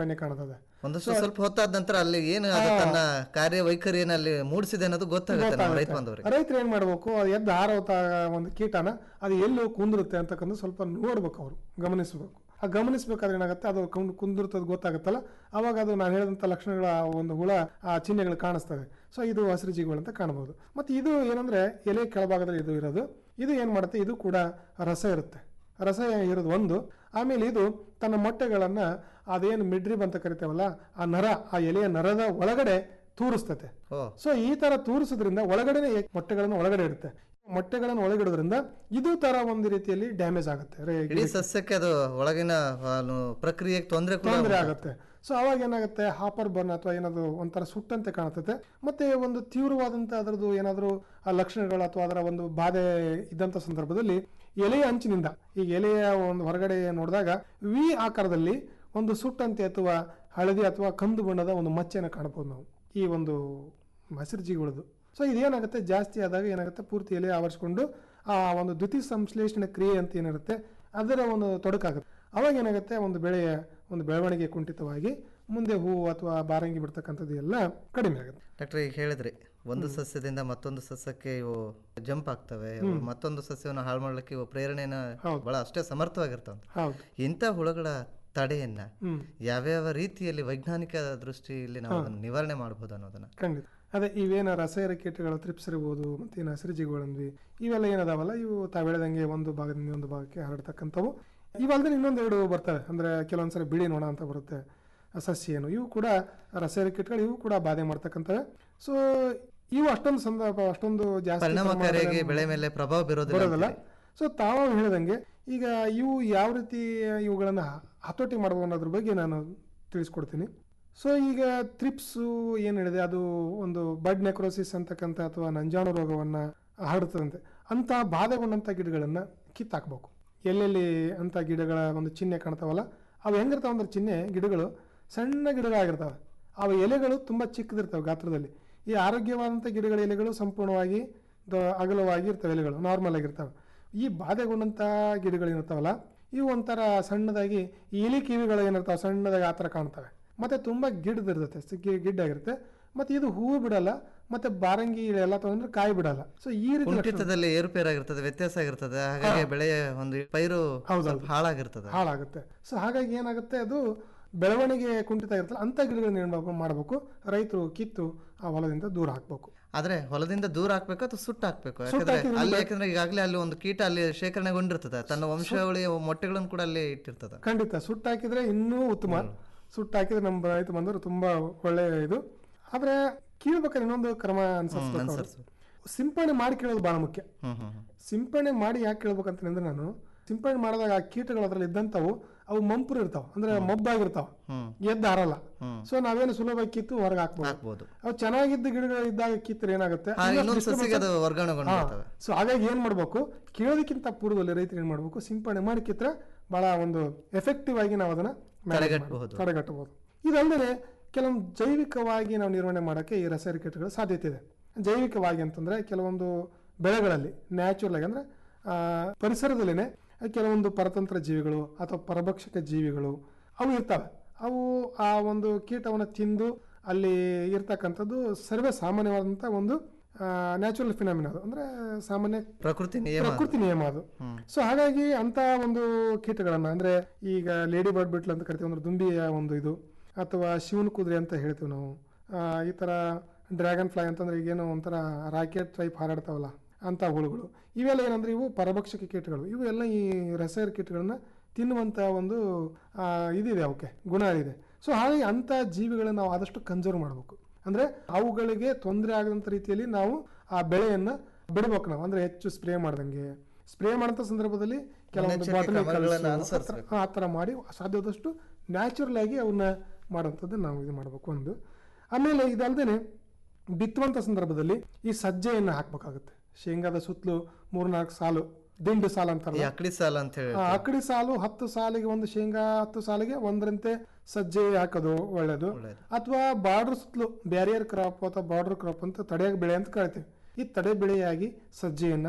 ಸಾಮಾನ್ಯ ಕಾಣ್ತದೆ ಒಂದಷ್ಟು ಸ್ವಲ್ಪ ಹೊತ್ತಾದ ನಂತರ ಅಲ್ಲಿ ಏನು ಅದು ತನ್ನ ಕಾರ್ಯವೈಖರಿಯನ್ನು ಅಲ್ಲಿ ಮೂಡಿಸಿದೆ ಅನ್ನೋದು ಗೊತ್ತಾಗುತ್ತೆ ನಮ್ಮ ರೈತ ಬಾಂಧವರಿಗೆ ರೈತರು ಏನ್ ಮಾಡ್ಬೇಕು ಅದು ಎದ್ದು ಹಾರೋತ ಒಂದು ಕೀಟನ ಅದು ಎಲ್ಲಿ ಕುಂದಿರುತ್ತೆ ಅಂತಕ್ಕಂಥ ಸ್ವಲ್ಪ ನೋಡ್ಬೇಕು ಅವರು ಗಮನಿಸಬೇಕು ಆ ಗಮನಿಸಬೇಕಾದ್ರೆ ಏನಾಗುತ್ತೆ ಅದು ಕುಂದ್- ಕುಂದಿರ್ತದ ಗೊತ್ತಾಗುತ್ತಲ್ಲ ಅವಾಗ ಅದು ನಾನು ಹೇಳಿದಂಥ ಲಕ್ಷಣಗಳ ಆ ಒಂದು ಹುಳ ಆ ಚಿಹ್ನೆಗಳು ಕಾಣಿಸ್ತವೆ ಸೊ ಇದು ಹಸಿರು ಜೀವಿಗಳು ಅಂತ ಕಾಣಬಹುದು ಮತ್ತೆ ಇದು ಏನಂದ್ರೆ ಎಲೆ ಕೆಳಭಾಗದಲ್ಲಿ ಇದು ಇರೋದು ಇದು ಏನ್ ಮಾಡುತ್ತೆ ಇದು ಕೂಡ ರಸ ಇರುತ್ತೆ ರಸ ಇರೋದು ಒಂದು ಆಮೇಲೆ ಇದು ತನ್ನ ಮೊಟ್ಟೆಗಳನ್ನ ಅದೇನು ಮಿಡ್ರಿಬ್ ಅಂತ ಕರಿತೇವಲ್ಲ ಆ ನರ ಆ ಎಲೆಯ ನರದ ಒಳಗಡೆ ತೂರಿಸ್ತತೆ ಓ ಸೊ ಈ ತರ ತೂರಿಸೋದ್ರಿಂದ ಒಳಗಡೆನೆ ಎ- ಮೊಟ್ಟೆಗಳನ್ನು ಒಳಗಡೆ ಇಡುತ್ತೆ ಮೊಟ್ಟೆಗಳನ್ನು ಒಳಗಿಡೋದ್ರಿಂದ ಇದು ತರ ಒಂದು ರೀತಿಯಲ್ಲಿ ಡ್ಯಾಮೇಜ್ ಆಗುತ್ತೆ ರೇ- ಇಡೀ ಸಸ್ಯಕ್ಕೆ ಅದು ಒಳಗಿನ ಏನು, ಪ್ರಕ್ರಿಯೆಗೆ ತೊಂದರೆ ಕೂಡ ತೊಂದರೆ ಆಗುತ್ತೆ ಸೊ ಅವಾಗ ಏನಾಗುತ್ತೆ ಹಾಪರ್ ಬರ್ನ್ ಅಥವಾ ಏನಾದ್ರು ಒಂಥರ ಸುಟ್ಟಂತೆ ಕಾಣುತ್ತೆ ಮತ್ತೆ ಒಂದು ತೀವ್ರವಾದಂತ ಅದರದ್ದು ಏನಾದರೂ ಆ ಲಕ್ಷಣಗಳು ಅಥವಾ ಅದರ ಒಂದು ಬಾಧೆ ಇದ್ದಂತ ಸಂದರ್ಭದಲ್ಲಿ ಎಲೆಯ ಅಂಚಿನಿಂದ ಈ ಎಲೆಯ ಒಂದು ಹೊರಗಡೆ ನೋಡಿದಾಗ ವಿ ಆಕಾರದಲ್ಲಿ ಒಂದು ಸುಟ್ಟಂತೆ ಅಥವಾ ಹಳದಿ ಅಥವಾ ಕಂದು ಬಣ್ಣದ ಒಂದು ಮಚ್ಚೆಯನ್ನು ಕಾಣಬಹುದು ನಾವು ಈ ಒಂದು ಹಸಿರು ಜೀವಿಗಳದು ಸೊ ಇದೇನಾಗುತ್ತೆ ಜಾಸ್ತಿ ಆದಾಗ ಏನಾಗುತ್ತೆ ಪೂರ್ತಿ ಎಲೆ ಆವರಿಸ್ಕೊಂಡು ಆ ಒಂದು ದ್ವಿತೀಯ ಸಂಶ್ಲೇಷಣೆ ಕ್ರಿಯೆ ಅಂತ ಏನಿರುತ್ತೆ ಅದರ ಒಂದು ತೊಡಕಾಗುತ್ತೆ ಅವಾಗ ಏನಾಗುತ್ತೆ ಒಂದು ಬೆಳೆಯ ಒಂದು ಬೆಳವಣಿಗೆ ಕುಂಠಿತವಾಗಿ ಮುಂದೆ ಹೂವು ಅಥವಾ ಬಾರಂಗಿ ಬಿಡ್ತಕ್ಕಂಥದ್ದು ಎಲ್ಲ ಕಡಿಮೆ ಆಗುತ್ತೆ ಡಾಕ್ಟರ್ ಈಗ ಹೇಳಿದ್ರಿ ಒಂದು ಸಸ್ಯದಿಂದ ಮತ್ತೊಂದು ಸಸ್ಯಕ್ಕೆ ಇವು ಜಂಪ್ ಆಗ್ತವೆ ಇವು ಮತ್ತೊಂದು ಸಸ್ಯವನ್ನು ಹಾಳು ಮಾಡ್ಲಿಕ್ಕೆ ಇವು ಪ್ರೇರಣೆನ ಬಹಳ ಅಷ್ಟೇ ಸಮರ್ಥವಾಗಿರ್ತವೆ ಹೌದು ಇಂಥ ಹುಳುಗಳ ತಡೆಯನ್ನ ಹ್ಮ್. ಯಾವ್ಯಾವ ರೀತಿಯಲ್ಲಿ ವೈಜ್ಞಾನಿಕ ದೃಷ್ಟಿಯಲ್ಲಿ ನಾವು ಅದನ್ನು ನಿವಾರಣೆ ಮಾಡಬಹುದು ಅನ್ನೋದನ್ನ ಖಂಡಿತ ಅದೇ ಇವೇನ ರಸಾಯನ ಕೀಟಗಳು ತ್ರಿಪ್ಸ್ ಇರ್ಬೋದು ಮತ್ತೆ ಏನು ಹಸಿರು ಜೀವಿಗಳಂದ್ವಿ ಇವೆಲ್ಲ ಏನದಾವಲ್ಲ ಇವು ತಾವು ಹೇಳಿದಂಗೆ ಒಂದು ಭಾಗದಿಂದ ಒಂದು ಭಾಗಕ್ಕೆ ಹರಡ್ತಕ್ಕಂಥವು ಇವಲ್ದೆ ಇನ್ನೊಂದೆರಡು ಬರ್ತವೆ ಅಂದ್ರೆ ಕೆಲವೊಂದ್ಸರಿ ಬಿಳಿ ನೊಣ ಅಂತ ಬರುತ್ತೆ ಆ ಸಸ್ಯ ಏನು ಇವು ಕೂಡ ರಸಾಯನ ಕೀಟಗಳು ಇವು ಕೂಡ ಬಾಧೆ ಮಾಡ್ತಕ್ಕಂಥವೆ ಸೊ ಇವು ಅಷ್ಟೊಂದು ಸಂದರ್ಭ ಅಷ್ಟೊಂದು ಜಾಸ್ತಿ ಪರಿಣಾಮಕಾರಿಯಾಗಿ ಪ್ರಮಾಣದಲ್ಲಿ ಬೆಳೆ ಮೇಲೆ ಪ್ರಭಾವ ಬೀರೋದಿಲ್ಲ ಬರೋದಿಲ್ಲ ಅಂತೀರಿ. ಸೊ ತಾವು ಹೇಳಿದಂಗೆ ಈಗ ಇವು ಯಾವ ರೀತಿ ಇವುಗಳನ್ನು ಹತೋಟಿ ಮಾಡ್ಬೋದು ಅನ್ನೋದ್ರ ಬಗ್ಗೆ ನಾನು ತಿಳಿಸ್ಕೊಡ್ತೀನಿ ಸೊ ಈಗ ತ್ರಿಪ್ಸು ಏನು ಹೇಳಿದೆ ಅದು ಒಂದು ಬಡ್ ನೆಕ್ರೋಸಿಸ್ ಅಂತಕ್ಕಂಥ ಅಥವಾ ನಂಜಾಣು ರೋಗವನ್ನು ಹರಡುತ್ತದಂತೆ ಅಂಥ ಬಾಧೆಗೊಂಡಂಥ ಗಿಡಗಳನ್ನು ಕಿತ್ತಾಕ್ಬೇಕು ಎಲ್ಲೆಲ್ಲಿ ಅಂಥ ಗಿಡಗಳ ಒಂದು ಚಿಹ್ನೆ ಕಾಣ್ತಾವಲ್ಲ ಅವು ಹೆಂಗಿರ್ತಾವ ಅಂದ್ರೆ ಚಿಹ್ನೆ ಗಿಡಗಳು ಸಣ್ಣ ಗಿಡಗಳಾಗಿರ್ತಾವೆ ಅವು ಎಲೆಗಳು ತುಂಬ ಚಿಕ್ಕದಿರ್ತವೆ ಗಾತ್ರದಲ್ಲಿ ಈ ಆರೋಗ್ಯವಾದಂಥ ಗಿಡಗಳ ಎಲೆಗಳು ಸಂಪೂರ್ಣವಾಗಿ ದ- ಅಗಲವಾಗಿ ಇರ್ತವೆ ಎಲೆಗಳು ನಾರ್ಮಲ್ ಆಗಿರ್ತವೆ ಈ ಬಾಧೆಗೊಂಡಂಥ ಗಿಡಗಳು ಏನಿರ್ತಾವಲ್ಲ ಇವು ಒಂಥರ ಸಣ್ಣದಾಗಿ ಈ ಎಲೆ ಕಿವಿಗಳು ಏನಿರ್ತಾವೆ ಸಣ್ಣದಾಗಿ ಆ ಥರ ಕಾಣ್ತವೆ ಮತ್ತೆ ತುಂಬ ಗಿಡ್ದಿರ್ತೈತೆ ಸಿಕ್ಕಿ ಗಿಡ್ಡಾಗಿರುತ್ತೆ ಮತ್ತೆ ಇದು ಹೂವು ಬಿಡಲ್ಲ ಮತ್ತೆ ಬಾರಂಗಿ ಎಲ್ಲ ತಗೊಂಡ್ರೆ ಕಾಯಿ ಬಿಡಲ್ಲ ಸೊ ಈ ರೀತಿ ಲಕ್ಷಣ- ಕುಂಠಿತದಲ್ಲಿ ಏರುಪೇರಾಗಿರ್ತದೆ ವ್ಯತ್ಯಾಸ ಆಗಿರ್ತದೆ ಹಾಗಾಗಿ ಬೆಳೆಯ ಒಂದು ಪೈರು ಸ್ವಲ್ಪ ಹಾಳಾಗಿರ್ತದೆ ಹಾಳಾಗುತ್ತೆ ಸೊ ಹಾಗಾಗಿ ಏನಾಗುತ್ತೆ ಅದು ಬೆಳವಣಿಗೆ ಕುಂಠಿತ ಇರುತ್ತಲ್ಲ ಅಂಥ ಗಿಡಗಳನ್ನ ಏನು ಮಾಡ್ಬೇಕು- ಮಾಡಬೇಕು ರೈತರು ಕಿತ್ತು ಆ ಹೊಲದಿಂದ ದೂರ ಹಾಕ್ಬೇಕು ಆದ್ರೆ ಹೊಲದಿಂದ ದೂರ ಹಾಕ್ಬೇಕು ಅಥವಾ ಸುಟ್ಟು ಹಾಕ್ಬೇಕು ಸುಟ್ಟು ಯಾಕಂದ್ರೆ ಹಾಕಿದ್ರೆ ಅಲ್ಲಿ ಬೆಳೆ- ಯಾಕಂದ್ರೆ ಈಗಾಗಲೇ ಅಲ್ಲಿ ಒಂದು ಕೀಟ ಅಲ್ಲಿ ಶೇಖರಣೆಗೊಂಡಿರ್ತದೆ ತನ್ನ ವಂಶಾವಳಿ ಮೊಟ್ಟೆಗಳನ್ನು ಕೂಡ ಅಲ್ಲಿ ಇಟ್ಟಿರ್ತದೆ ಖಂಡಿತ ಸುಟ್ಟು ಹಾಕಿದ್ರೆ ಇನ್ನೂ ಉತ್ತಮ ಸುಟ್ಟು ಹಾಕಿದ್ರೆ ನಮ್ಮ ರೈತ ಬಂದವರು ತುಂಬಾ ಒಳ್ಳೆ ಇದು ಆದ್ರೆ ಕೀಳ್ಬೇಕಾದ್ರೆ ಇನ್ನೊಂದು ಕ್ರಮ ಅನ್ಸರ್ಸ್ಬೇಕು ಅವ್ರು. ಅನುಸರಿಸು. ಸಿಂಪಡಣೆ ಮಾಡಿ ಕೇಳೋದು ಬಹಳ ಮುಖ್ಯ ಹ್ಮ್ ಹ್ಮ್ ಹ್ಮ್. ಸಿಂಪಡಣೆ ಮಾಡಿ ಯಾಕೆ ಕೇಳ್ಬೇಕಂತಂದ್ರೆ ನಾನು ಸಿಂಪಡಣೆ ಮಾಡಿದಾಗ ಆ ಕೀಟಗಳು ಅದ್ರಲ್ಲಿ ಇದ್ದಂಥವು ಅವು ಮಂಪರು ಇರ್ತಾವ ಅಂದ್ರೆ ಮಬ್ಬಾಗಿರ್ತಾವ ಹ್ಮ್. ಎದ್ದು ಹಾರಲ್ಲ ಹ್ಮ್. ಸೊ ನಾವೇನು ಸುಲಭವಾಗಿ ಕಿತ್ತು ಹೊರಗೆ ಹಾಕ್ಬೋದು ಹಾಕ್ಬೋದು ಅವು ಚೆನ್ನಾಗಿದ್ದ ಗಿಡಗಳು ಇದ್ದಾಗ ಕಿತ್ತರೆ ಏನಾಗುತ್ತೆ ಹಾ, ಇನ್ನಷ್ಟು ಇನ್ನೊಂದು ಸಸಿಗೆ ಅದು disturbance- ವರ್ಗಾವಣೆಗೊಂಡಿರ್ತವೆ. ಹಾ. ಸೊ ಹಾಗಾಗಿ ಏನ್ ಮಾಡ್ಬೇಕು ಕೇಳೋದಕ್ಕಿಂತ ಪೂರ್ವದಲ್ಲಿ ರೈತರು ಏನ್ ಮಾಡ್ಬೇಕು ಸಿಂಪಡಣೆ ಮಾಡಿ ಕಿತ್ರೆ ಬಹಳ ಒಂದು ಎಫೆಕ್ಟಿವ್ ಆಗಿ ನಾವು ಅದನ್ನ manage ತಡೆಗಟ್ಟಬಹುದು. ಮಾಡ್ಬೋದು. ತಡೆಗಟ್ಟಬಹುದು ಇದಲ್ಲದೆ ಕೆಲವೊಂದು ಜೈವಿಕವಾಗಿ ನಾವು ನಿರ್ವಹಣೆ ಮಾಡೋಕ್ಕೆ ಈ ರಸಾಯನಿಕ ಕೀಟಗಳ ಸಾಧ್ಯತೆ ಇದೆ ಜೈವಿಕವಾಗಿ ಅಂತಂದ್ರೆ ಕೆಲವೊಂದು ಬೆಳೆಗಳಲ್ಲಿ ನ್ಯಾಚುರಲ್ ಆಗಿ ಅಂದ್ರೆ ಆ, ಪರಿಸರದಲ್ಲಿನೇ ಕೆಲವೊಂದು ಪರತಂತ್ರ ಜೀವಿಗಳು ಅಥವಾ ಪರಭಕ್ಷಕ ಜೀವಿಗಳು ಅವು ಇರ್ತವೆ ಅವು ಆ ಒಂದು ಕೀಟವನ್ನು ತಿಂದು ಅಲ್ಲಿ ಇರ್ತಕ್ಕಂಥದ್ದು ಸರ್ವೇ ಸಾಮಾನ್ಯವಾದಂಥ ಒಂದು ನ್ಯಾಚುರಲ್ ಫಿನಾಮಿನ ಅದು ಅಂದ್ರೆ ಸಾಮಾನ್ಯ ಪ್ರಕೃತಿ ನಿಯಮ ಅದು. ಪ್ರಕೃತಿ ನಿಯಮ ಅದು ಸೊ ಹಾಗಾಗಿ ಅಂತ ಒಂದು ಕೀಟಗಳನ್ನ ಅಂದ್ರೆ ಈಗ ಲೇಡಿ ಬರ್ಡ್ ಬಿಟ್ಲ್ ಅಂತ ಕರಿತೀವಿ ಅಂದ್ರೆ ದುಂಬಿಯ ಒಂದು ಇದು ಅಥವಾ ಶಿವನ ಕುದುರೆ ಅಂತ ಹೇಳ್ತೀವಿ ನಾವು ಆ, ಈ ತರ ಡ್ರ್ಯಾಗನ್ ಫ್ಲೈ ಅಂತಂದ್ರೆ ಈಗೇನೋ ಒಂಥರ ರಾಕೆಟ್ ಟೈಪ್ ಹಾರಾಡ್ತಾವಲ್ಲ ಅಂತ ಹುಳುಗಳು ಇವೆಲ್ಲ ಏನಂದ್ರೆ ಇವು ಪರಭಕ್ಷಕ ಕೀಟಗಳು ಇವು ಎಲ್ಲ ಈ ರಸಾಯನ ಕೀಟಗಳನ್ನ ತಿನ್ನುವಂತ ಒಂದು ಆ, ಇದಿದೆ ಅವಕ್ಕೆ ಗುಣ ಇದೆ ಸೊ ಹಾಗಾಗಿ ಅಂತ ಜೀವಿಗಳನ್ನ ನಾವು ಆದಷ್ಟು ಕನ್ಸರ್ವ್ ಮಾಡಬೇಕು ಅಂದ್ರೆ ಅವುಗಳಿಗೆ ತೊಂದರೆ ಆಗದಂತ ರೀತಿಯಲ್ಲಿ ನಾವು ಆ ಬೆಳೆಯನ್ನ ಬಿಡ್ಬೇಕು ನಾವು ಅಂದ್ರೆ ಹೆಚ್ಚು ಸ್ಪ್ರೇ ಮಾಡ್ದಂಗೆ ಸ್ಪ್ರೇ ಮಾಡಂತ ಸಂದರ್ಭದಲ್ಲಿ ಕೆಲವೊಂದು ಮುನ್ನೆಚ್ಚರಿಕೆ ಬಾಟಲಿ ಕ್ರಮಗಳನ್ನ ಅನುಸರಿಸ್ಬೇಕು. ಆ ಥರ ಮಾಡಿ ಸಾಧ್ಯವಾದಷ್ಟು ನ್ಯಾಚುರಲ್ ಆಗಿ ಅವನ್ನ ಮಾಡೋಂಥದ್ದು ನಾವು ಇದು ಮಾಡಬೇಕು ಒಂದು ಆಮೇಲೆ ಇದಲ್ದೇನೆ ಬಿತ್ತುವಂತ ಸಂದರ್ಭದಲ್ಲಿ ಈ ಸಜ್ಜೆಯನ್ನು ಹಾಕ್ಬೇಕಾಗುತ್ತೆ ಶೇಂಗಾದ ಸುತ್ತಲೂ ಮೂರ್ನಾಲ್ಕು ಸಾಲು ದಿಂಡು ಸಾಲು ಈ ಅಂತಾರಲ್ಲ ಅಕಡಿ ಸಾಲ ಅಂತ ಹೇಳಿ ಆ ಅಕಡಿ ಸಾಲು ಹತ್ತು ಸಾಲಿಗೆ ಒಂದು ಶೇಂಗಾ ಹತ್ತು ಸಾಲಿಗೆ ಒಂದರಂತೆ ಸಜ್ಜೆ ಹಾಕೋದು ಒಳ್ಳೇದು ಅಥವಾ ಬಾರ್ಡರ್ ಸುತ್ತಲೂ ಬ್ಯಾರಿಯರ್ ಕ್ರಾಪ್ ಅಥವಾ ಬಾರ್ಡರ್ ಕ್ರಾಪ್ ಅಂತ ತಡೆಯ ಬೆಳೆ ಅಂತ ಕರಿತೀವಿ ಈ ತಡೆ ಬೆಳೆಯಾಗಿ ಸಜ್ಜೆಯನ್ನ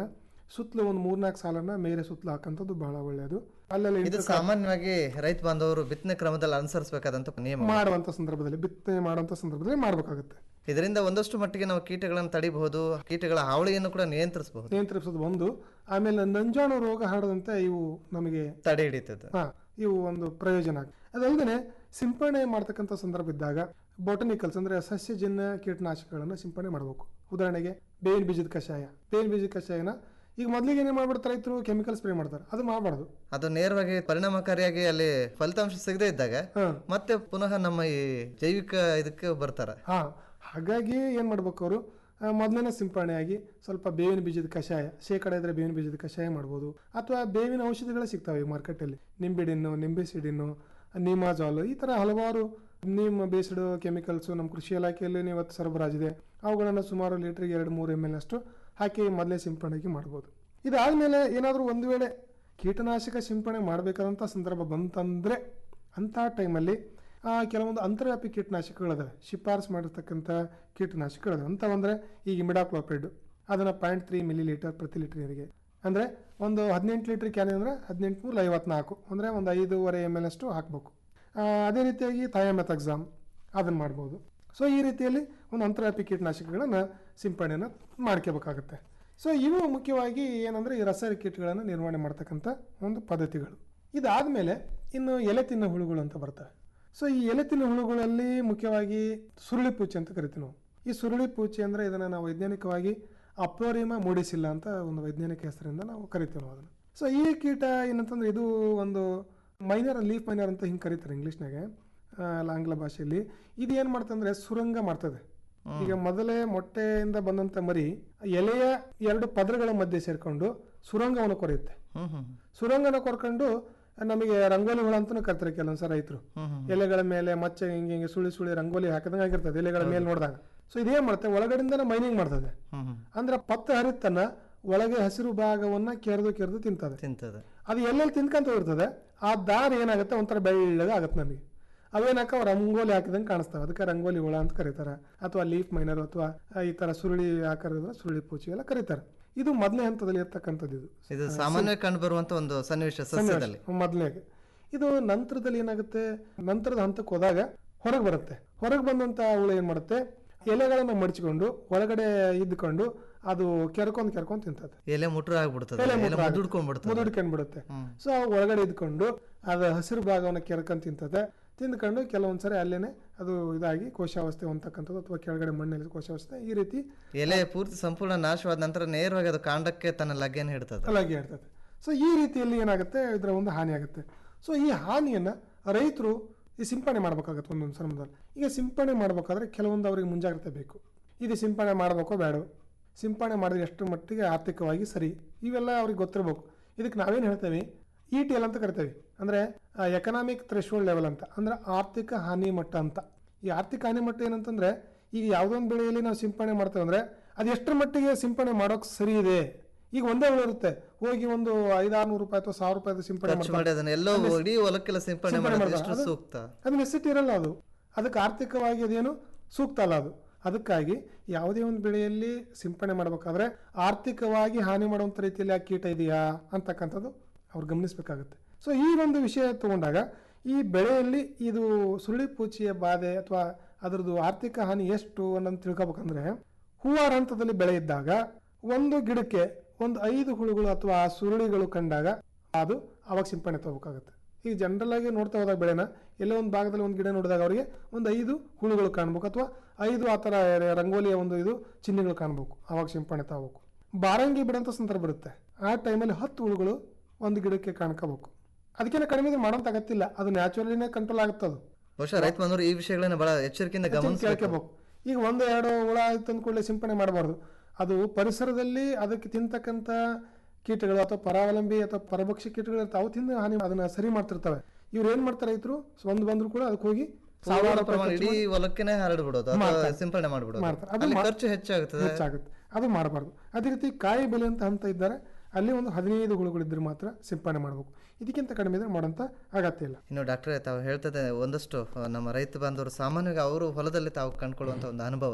ಸುತ್ತಲೂ ಒಂದು ಮೂರ್ನಾಲ್ಕು ಸಾಲನ್ನ ಮೇರೆ ಸುತ್ತಲೂ ಹಾಕಂಥದ್ದು ಬಹಳ ಒಳ್ಳೆಯದು ಅಲ್ಲೆಲ್ಲ ಇದು ಸಾಮಾನ್ಯವಾಗಿ ರೈತ ಬಾಂಧವರು ಬಿತ್ತನೆ ಕ್ರಮದಲ್ಲಿ ಅನುಸರಿಸಬೇಕಾದಂತ ನಿಯಮ ಮಾಡುವಂಥ ಸಂದರ್ಭದಲ್ಲಿ ಬಿತ್ತನೆ ಮಾಡುವಂಥ ಸಂದರ್ಭದಲ್ಲಿ ಮಾಡಬೇಕಾಗುತ್ತೆ ಇದರಿಂದ ಒಂದಷ್ಟು ಮಟ್ಟಿಗೆ ನಾವು ಕೀಟಗಳನ್ನು ತಡಿಬಹುದು ಕೀಟಗಳ ಹಾವಳಿಯನ್ನು ಕೂಡ ನಿಯಂತ್ರಿಸಬಹುದು ನಿಯಂತ್ರಿಸೋದು ಒಂದು ಆಮೇಲೆ ನಂಜಾಣು ರೋಗ ಹರಡದಂತೆ ಇವು ನಮಗೆ ತಡೆ ಹಿಡಿತದೆ ಹಾ ಇವು ಒಂದು ಪ್ರಯೋಜನ ಆಗುತ್ತೆ ಅದಲ್ಲದೆ ಸಿಂಪಡಣೆ ಮಾಡ್ತಕ್ಕಂಥ ಸಂದರ್ಭ ಇದ್ದಾಗ ಬೊಟನಿಕಲ್ಸ್ ಅಂದ್ರೆ ಸಸ್ಯಜನ್ಯ ಕೀಟನಾಶಕಗಳನ್ನು ಸಿಂಪಡಣೆ ಮಾಡಬೇಕು ಉದಾಹರಣೆಗೆ ಬೇವಿನ ಬೀಜದ ಕಷಾಯ ಬೇವಿನ ಬೀಜದ ಕಷಾಯನ ಈಗ ಮೊದಲಿಗೆ ಏನೇ ಮಾಡ್ಬಿಡ್ತಾರೆ ರೈತರು ಕೆಮಿಕಲ್ ಸ್ಪ್ರೇ ಮಾಡ್ತಾರೆ ಅದು ಮಾಡಬಾರ್ದು ಅದು ನೇರವಾಗಿ ಪರಿಣಾಮಕಾರಿಯಾಗಿ ಅಲ್ಲಿ ಫಲಿತಾಂಶ ಸಿಗದೇ ಇದ್ದಾಗ ಮತ್ತೆ ಪುನಃ ನಮ್ಮ ಈ ಜೈವಿಕ ಇದಕ್ಕೆ ಬರ್ತಾರೆ ಹಾ ಹಾಗಾಗಿ ಏನು ಮಾಡ್ಬೇಕು ಅವರು ಮೊದಲನೇ ಸಿಂಪಡಣೆಯಾಗಿ ಸ್ವಲ್ಪ ಬೇವಿನ ಬೀಜದ ಕಷಾಯ ಶೇಕಡ ಇದ್ರೆ ಬೇವಿನ ಬೀಜದ ಕಷಾಯ ಮಾಡ್ಬೋದು ಅಥವಾ ಬೇವಿನ ಔಷಧಿಗಳು ಸಿಗ್ತವೆ ಈ ಮಾರ್ಕೆಟಲ್ಲಿ ನಿಂಬೆಡಿನ್ನು ನಿಂಬೆ ಸಿಡಿನ್ನು ನಿಮಾಜಾಲ್ ಈ ಥರ ಹಲವಾರು ನೀಮ್ ಬೇಸ್ಡ್ ಕೆಮಿಕಲ್ಸು ನಮ್ಮ ಕೃಷಿ ಇಲಾಖೆಯಲ್ಲಿ ಇವತ್ತು ಸರಬರಾಜಿದೆ ಅವುಗಳನ್ನು ಸುಮಾರು ಲೀಟ್ರಿಗೆ ಎರಡು ಮೂರು ಎಮ್ ಎಲ್ ಅಷ್ಟು ಹಾಕಿ ಮೊದಲೇ ಸಿಂಪಡಣೆಗೆ ಮಾಡ್ಬೋದು ಇದಾದಮೇಲೆ ಏನಾದರೂ ಒಂದು ವೇಳೆ ಕೀಟನಾಶಕ ಸಿಂಪಡಣೆ ಮಾಡಬೇಕಾದಂಥ ಸಂದರ್ಭ ಬಂತಂದರೆ ಅಂಥ ಟೈಮಲ್ಲಿ ಆ, ಕೆಲವೊಂದು ಅಂತರ್ವ್ಯಾಪಿ ಕೀಟನಾಶಕಗಳಿದಾವೆ ಶಿಫಾರಸು ಮಾಡಿರ್ತಕ್ಕಂಥ ಕೀಟನಾಶಕಗಳಿದಾವೆ ಅಂಥವಂದರೆ ಈಗ ಇಮಿಡಾಕ್ಲೋಪೈಡ್ ಅದನ್ನು ಪಾಯಿಂಟ್ ತ್ರೀ ಮಿಲಿ ಲೀಟರ್ ಪ್ರತಿ ಲೀಟರ್ ನೀರಿಗೆ ಅಂದರೆ ಒಂದು ಹದಿನೆಂಟು ಲೀಟರ್ ಕ್ಯಾನ್ ಅಂದರೆ ಹದಿನೆಂಟು ಮೂರು ಐವತ್ನಾಲ್ಕು ಅಂದರೆ ಒಂದು ಐದೂವರೆ ಎಮ್ ಎಲ್ ಅಷ್ಟು ಹಾಕಬೇಕು ಅದೇ ರೀತಿಯಾಗಿ ಥಯಾಮೆಥಾಕ್ಸಾಮ್ ಅದನ್ನು ಮಾಡ್ಬೋದು ಸೊ ಈ ರೀತಿಯಲ್ಲಿ ಒಂದು ಅಂತರ್ವ್ಯಾಪಿ ಕೀಟನಾಶಕಗಳನ್ನು ಸಿಂಪಡಣೆಯನ್ನು ಮಾಡ್ಕೋಬೇಕಾಗುತ್ತೆ ಸೊ ಇವು ಮುಖ್ಯವಾಗಿ ಏನಂದರೆ ಈ ರಸಾಯನ ಕೀಟಗಳನ್ನು ನಿರ್ವಹಣೆ ಮಾಡ್ತಕ್ಕಂಥ ಒಂದು ಪದ್ಧತಿಗಳು ಇದಾದಮೇಲೆ ಇನ್ನು ಎಲೆ ತಿನ್ನೋ ಹುಳುಗಳು ಅಂತ ಬರ್ತವೆ ಸೊ ಈ ಎಲೆ ತಿನ್ನೋ ಹುಳುಗಳಲ್ಲಿ ಮುಖ್ಯವಾಗಿ ಸುರುಳಿ ಪೂಚೆ ಅಂತ ಕರಿತೀವಿ ನಾವು ಈ ಸುರುಳಿ ಪೂಚೆ ಅಂದರೆ ಇದನ್ನು ನಾವು ವೈಜ್ಞಾನಿಕವಾಗಿ ಅಪ್ಲೋರಿಮಾ ಮೂಡಿಸಿಲ್ಲ ಅಂತ ಒಂದು ವೈಜ್ಞಾನಿಕ ಹೆಸರಿಂದ ನಾವು ಕರಿತೀವಿ ನಾವು ಅದನ್ನು ಸೊ ಈ ಕೀಟ ಏನಂತಂದ್ರೆ ಇದು ಒಂದು ಮೈನರ್ ಲೀಫ್ ಮೈನರ್ ಅಂತ ಹಿಂಗೆ ಕರೀತಾರೆ ಇಂಗ್ಲೀಷ್ನಾಗೆ ಆ, ಆಂಗ್ಲ ಭಾಷೆಯಲ್ಲಿ ಇದು ಏನು ಮಾಡ್ತಂದ್ರೆ ಸುರಂಗ ಮಾಡ್ತದೆ ಈಗ ಮೊದಲೇ ಮೊಟ್ಟೆಯಿಂದ ಬಂದಂತ ಮರಿ ಎಲೆಯ ಎರಡು ಪದರಗಳ ಮಧ್ಯೆ ಸೇರ್ಕೊಂಡು ಸುರಂಗವನ್ನು ಕೊರೆಯುತ್ತೆ ಸುರಂಗನ ಕೊರ್ಕೊಂಡು ನಮಗೆ ರಂಗೋಲಿ ಹುಳ ಅಂತಾನು ಕರ್ತಾರೆ ಕೆಲವೊಂದ್ಸಲ ರೈತರು ಎಲೆಗಳ ಮೇಲೆ ಮಚ್ಚೆ ಹಿಂಗೆ ಹಿಂಗೆ ಸುಳಿ ಸುಳಿ ರಂಗೋಲಿ ಹಾಕಿದಂಗೆ ಆಗಿರ್ತದೆ ಎಲೆಗಳ ಮೇಲೆ ನೋಡಿದಾಗ ಸೊ ಇದೇನ್ ಮಾಡುತ್ತೆ ಒಳಗಡೆಯಿಂದ ಮೈನಿಂಗ್ ಮಾಡ್ತದೆ ಅಂದ್ರೆ ಪತ್ತ ಹರಿತನ ಒಳಗೆ ಹಸಿರು ಭಾಗವನ್ನ ಕೆರೆದು ಕೆರೆದು ತಿಂತದೆ ತಿಂತದೆ ಅದು ಅದು ಎಲ್ಲೆಲ್ಲಿ ತಿನ್ಕಂತ ಇರ್ತದೆ ಆ ದಾರಿ ಏನಾಗುತ್ತೆ ಒಂಥರ ಬೆಳ್ಳಗೆ ಆಗತ್ತೆ ನಮಗೆ ಅವೇನಾಕ ರಂಗೋಲಿ ಹಾಕಿದಂಗೆ ಕಾಣಿಸ್ತವೆ ಅದಕ್ಕೆ ರಂಗೋಲಿ ಹುಳ ಅಂತ ಕರೀತಾರೆ ಅಥವಾ ಲೀಫ್ ಮೈನರ್ ಅಥವಾ ಈ ತರ ಸುರುಳಿ ಆಕಾರದ ಸುರುಳಿ ಪೂಚಿ ಎಲ್ಲ ಕರೀತಾರೆ ಇದು ಮೊದಲನೇ ಹಂತದಲ್ಲಿ ಇರ್ತಕ್ಕಂಥದ್ದು ಇದು ಇದು ಸಾಮಾನ್ಯವಾಗಿ ಕಂಡು ಬರುವಂತ ಒಂದು ಸನ್ನಿವೇಶ ಸಸ್ಯದಲ್ಲಿ ಮೊದಲನೇಗೆ ಇದು ನಂತರದಲ್ಲಿ ಏನಾಗುತ್ತೆ ನಂತರದ ಹಂತಕ್ಕೆ ಹೋದಾಗ ಹೊರಗೆ ಬರುತ್ತೆ ಹೊರಗೆ ಬಂದಂತ ಹುಳು ಏನ್ ಮಾಡುತ್ತೆ ಎಲೆಗಳನ್ನ ಮಡಚಿಕೊಂಡು ಒಳಗಡೆ ಇದ್ಕೊಂಡು ಅದು ಕೆರ್ಕೊಂಡ್ ಕೆರ್ಕೊಂಡ್ ತಿಂತದೆ ಎಲೆ ಮುಟ್ರ ಆಗ್ಬಿಡ್ತದೆ ಎಲೆ ಎಲೆ ಮುಟ್ರ ಆಗುತ್ತೆ. ಮುದುಡ್ಕೊಂಡ್ಬಿಡ್ತದೆ ಮುದುಡ್ಕೊಂಡ್ಬಿಡುತ್ತೆ ಸೊ ಒಳಗಡೆ ಇದ್ಕೊಂಡು ಅದು ಹಸಿರು ಭಾಗವನ್ನು ಕೆರ್ಕೊಂಡ್ ತಿಂತದೆ ತಿಂದ್ಕೊಂಡು ಕೆಲವೊಂದ್ಸರಿ ಅಲ್ಲೇನೆ ಅದು ಇದಾಗಿ ಕೋಶಾವಸ್ಥೆ ಹೊಂದಕ್ಕಂಥದ್ದು ಅಥವಾ ಕೆಳಗಡೆ ಮಣ್ಣಲ್ಲಿ ಕೋಶಾವಸ್ಥೆ ಈ ರೀತಿ ಎಲೆ ಪೂರ್ತಿ ಸಂಪೂರ್ಣ ನಾಶವಾದ ನಂತರ ನೇರವಾಗಿ ಅದು ಕಾಂಡಕ್ಕೆ ತನ್ನ ಲಗ್ಗೆಯನ್ನು ಹಿಡ್ತದೆ ಅಲಾಗಿ ಇರ್ತದೆ ಸೊ ಈ ರೀತಿಯಲ್ಲಿ ಏನಾಗುತ್ತೆ ಇದರ ಒಂದು ಹಾನಿ ಆಗುತ್ತೆ ಸೊ ಈ ಹಾನಿಯನ್ನ ರೈತರು ಈ ಸಿಂಪಡಣೆ ಮಾಡ್ಬೇಕಾಗತ್ತೆ ಒಂದೊಂದು ಸಂದರ್ಭದಲ್ಲಿ ಈಗ ಸಿಂಪಡಣೆ ಮಾಡ್ಬೇಕಾದ್ರೆ ಕೆಲವೊಂದು ಅವರಿಗೆ ಮುಂಜಾಗ್ರತೆ ಬೇಕು ಇದು ಸಿಂಪಡಣೆ ಮಾಡಬೇಕೋ ಬೇಡೋ ಸಿಂಪಡಣೆ ಮಾಡಿದ್ರೆ ಎಷ್ಟು ಮಟ್ಟಿಗೆ ಆರ್ಥಿಕವಾಗಿ ಸರಿ ಇವೆಲ್ಲ ಅವ್ರಿಗೆ ಗೊತ್ತಿರಬೇಕು ಇದಕ್ಕೆ ನಾವೇನು ಹೇಳ್ತೇವೆ ಇ ಟಿ ಎಲ್ ಅಂತ ಕರಿತೇವೆ ಅಂದರೆ ಎಕನಾಮಿಕ್ ಥ್ರೆಶೋಲ್ಡ್ ಲೆವೆಲ್ ಅಂತ ಅಂದರೆ ಆರ್ಥಿಕ ಹಾನಿ ಮಟ್ಟ ಅಂತ ಈ ಆರ್ಥಿಕ ಹಾನಿ ಮಟ್ಟ ಏನಂತಂದ್ರೆ ಈಗ ಯಾವುದೊಂದು ಬೆಳೆಯಲ್ಲಿ ನಾವು ಸಿಂಪಡಣೆ ಮಾಡ್ತೇವೆ ಅಂದ್ರೆ ಅದು ಎಷ್ಟರ ಮಟ್ಟಿಗೆ ಸಿಂಪಡಣೆ ಮಾಡೋಕೆ ಸರಿ ಇದೆ ಈಗ ಒಂದೇ ಹುಳು ಇರುತ್ತೆ ಹೋಗಿ ಒಂದು ಐದಾರ್ನೂರು ರೂಪಾಯಿ ಅಥವಾ ಸಾವಿರ ರೂಪಾಯಿ ಸಿಂಪಡಣೆ ಖರ್ಚು ಮಾಡಿ ಅದನ್ನ ಎಲ್ಲೋ ಇಡೀ ಹೊಲಕ್ಕೆಲ್ಲ ಸಿಂಪಡಣೆ ಸಿಂಪಡಣೆ ಮಾಡೋದು ಮಾಡ್ತಾರೆ. ಎಷ್ಟು ಅದು- ಸೂಕ್ತ ಅದು ನೆಸಿಟಿ ಇರಲ್ಲ ಅದು ಅದಕ್ಕೆ ಆರ್ಥಿಕವಾಗಿ ಅದೇನು ಸೂಕ್ತ ಅಲ್ಲ ಅದು ಅದಕ್ಕಾಗಿ ಯಾವುದೇ ಒಂದು ಬೆಳೆಯಲ್ಲಿ ಸಿಂಪಡಣೆ ಮಾಡಬೇಕಾದ್ರೆ ಆರ್ಥಿಕವಾಗಿ ಹಾನಿ ಮಾಡುವಂಥ ರೀತಿಯಲ್ಲಿ ಆ ಕೀಟ ಇದೆಯಾ ಅಂತಕ್ಕಂಥದ್ದು ಅವ್ರು ಗಮನಿಸಬೇಕಾಗುತ್ತೆ ಸೊ ಈ ಒಂದು ವಿಷಯ ತಗೊಂಡಾಗ ಈ ಬೆಳೆಯಲ್ಲಿ ಇದು ಸುರುಳಿ ಪೂಚಿಯ ಬಾಧೆ ಅಥವಾ ಅದರದ್ದು ಆರ್ಥಿಕ ಹಾನಿ ಎಷ್ಟು ಅನ್ನೋದು ತಿಳ್ಕೊಬೇಕಂದ್ರೆ ಹೂವಾರ ಹಂತದಲ್ಲಿ ಬೆಳೆ ಇದ್ದಾಗ ಒಂದು ಗಿಡಕ್ಕೆ ಒಂದು ಐದು ಹುಳುಗಳು ಅಥವಾ ಸುರುಳಿಗಳು ಕಂಡಾಗ ಅದು ಅವಾಗ ಸಿಂಪಡಣೆ ತಗೋಬೇಕಾಗುತ್ತೆ ಈಗ ಜನರಲ್ ಆಗಿ ನೋಡ್ತಾ ಹೋದಾಗ ಬೆಳೆನ ಎಲ್ಲೋ ಒಂದು ಭಾಗದಲ್ಲಿ ಒಂದು ಗಿಡ ನೋಡಿದಾಗ ಅವರಿಗೆ ಒಂದು ಐದು ಹುಳುಗಳು ಕಾಣ್ಬೇಕು ಅಥವಾ ಐದು ಆ ಥರ ರಂಗೋಲಿಯ ಒಂದು ಇದು ಚಿಹ್ನೆಗಳು ಕಾಣ್ಬೇಕು ಅವಾಗ ಸಿಂಪಡಣೆ ತಗೋಬೇಕು ಬಾರಂಗಿ ಬಿಡಂತ ಸಂದರ್ಭ ಬರುತ್ತೆ ಆ ಟೈಮಲ್ಲಿ ಹತ್ತು ಹುಳುಗಳು ಒಂದು ಗಿಡಕ್ಕೆ ಕಾಣ್ಕೋಬೇಕು ಅದಕ್ಕೇನೆ ಕಡಿಮೆ ಮಾಡೋಂತ ಅಗತ್ತಿಲ್ಲ ಅದು ನ್ಯಾಚುರಲಿನೇ ಕಂಟ್ರೋಲ್ ಆಗುತ್ತೆ ಅದು ಬಹುಶಃ ರೈತ ಬಂದವರು ಈ ವಿಷಯಗಳನ್ನ ಬಹಳ ಎಚ್ಚರಿಕೆಯಿಂದ ಗಮನಿಸಬೇಕು ಕೇಳ್ಕೋಬೇಕು ಈಗ ಒಂದು ಎರಡು ಹುಳ ತಂದ ಕೂಡಲೇ ಸಿಂಪಡಣೆ ಮಾಡಬಾರ್ದು ಅದು ಪರಿಸರದಲ್ಲಿ ಅದಕ್ಕೆ ತಿಂತಕ್ಕಂಥ ಕೀಟಗಳು ಅಥವಾ ಪರಾವಲಂಬಿ ಅಥವಾ ಪರಭಕ್ಷಿ ಕೀಟಗಳು ಇರ್ತಾವೆ ಅವು ತಿಂದು ಹಾನಿ ಅದನ್ನ ಸರಿ ಮಾಡ್ತಿರ್ತವೆ ಇವ್ರು ಏನ್ ಮಾಡ್ತಾರೆ ರೈತರು ಒಂದು ಬಂದ್ರು ಕೂಡ ಅದಕ್ಕೆ ಹೋಗಿ ಸಾವಿರಾರು ರೂಪಾಯಿ ಪ್ರಮಾಣ ಖರ್ಚು ಇಡೀ ಮಾಡಿ ಹೊಲಕ್ಕೆನೆ ಹರಡ್ಬಿಡೋದು ಅಥವಾ ಮಾಡ್ತಾರೆ. ಸಿಂಪಡಣೆ ಮಾಡ್ಬಿಡೋದು ಮಾಡ್ತಾರೆ. ಅದು ಅಲ್ಲಿ ಮಾ- ಖರ್ಚು ಹೆಚ್ಚಾಗುತ್ತದೆ ಹೆಚ್ಚಾಗುತ್ತೆ ಅದು ಮಾಡಬಾರ್ದು ಅದೇ ರೀತಿ ಕಾಯಿ ಬೆಲೆ ಅಂತ ಹಂತ ಇದ್ದಾರೆ ಅಲ್ಲಿ ಒಂದು ಹದಿನೈದು ಹುಳುಗಳಿದ್ರೆ ಮಾತ್ರ ಸಿಂಪಡಣೆ ಮಾಡಬೇಕು ಇದಕ್ಕಿಂತ ಕಡಿಮೆ ಇದ್ರೆ ಮಾಡೋಂಥ ಅಗತ್ಯ ಇಲ್ಲ ಇನ್ನು ಡಾಕ್ಟ್ರೇ ತಾವು ಹೇಳ್ತದೆ ಒಂದಷ್ಟು ಆ, ನಮ್ಮ ರೈತ ಬಾಂಧವರು ಸಾಮಾನ್ಯವಾಗಿ ಅವರು ಹೊಲದಲ್ಲಿ ತಾವು ಕಂಡುಕೊಳ್ಳುವಂಥ ಒಂದು ಅನುಭವ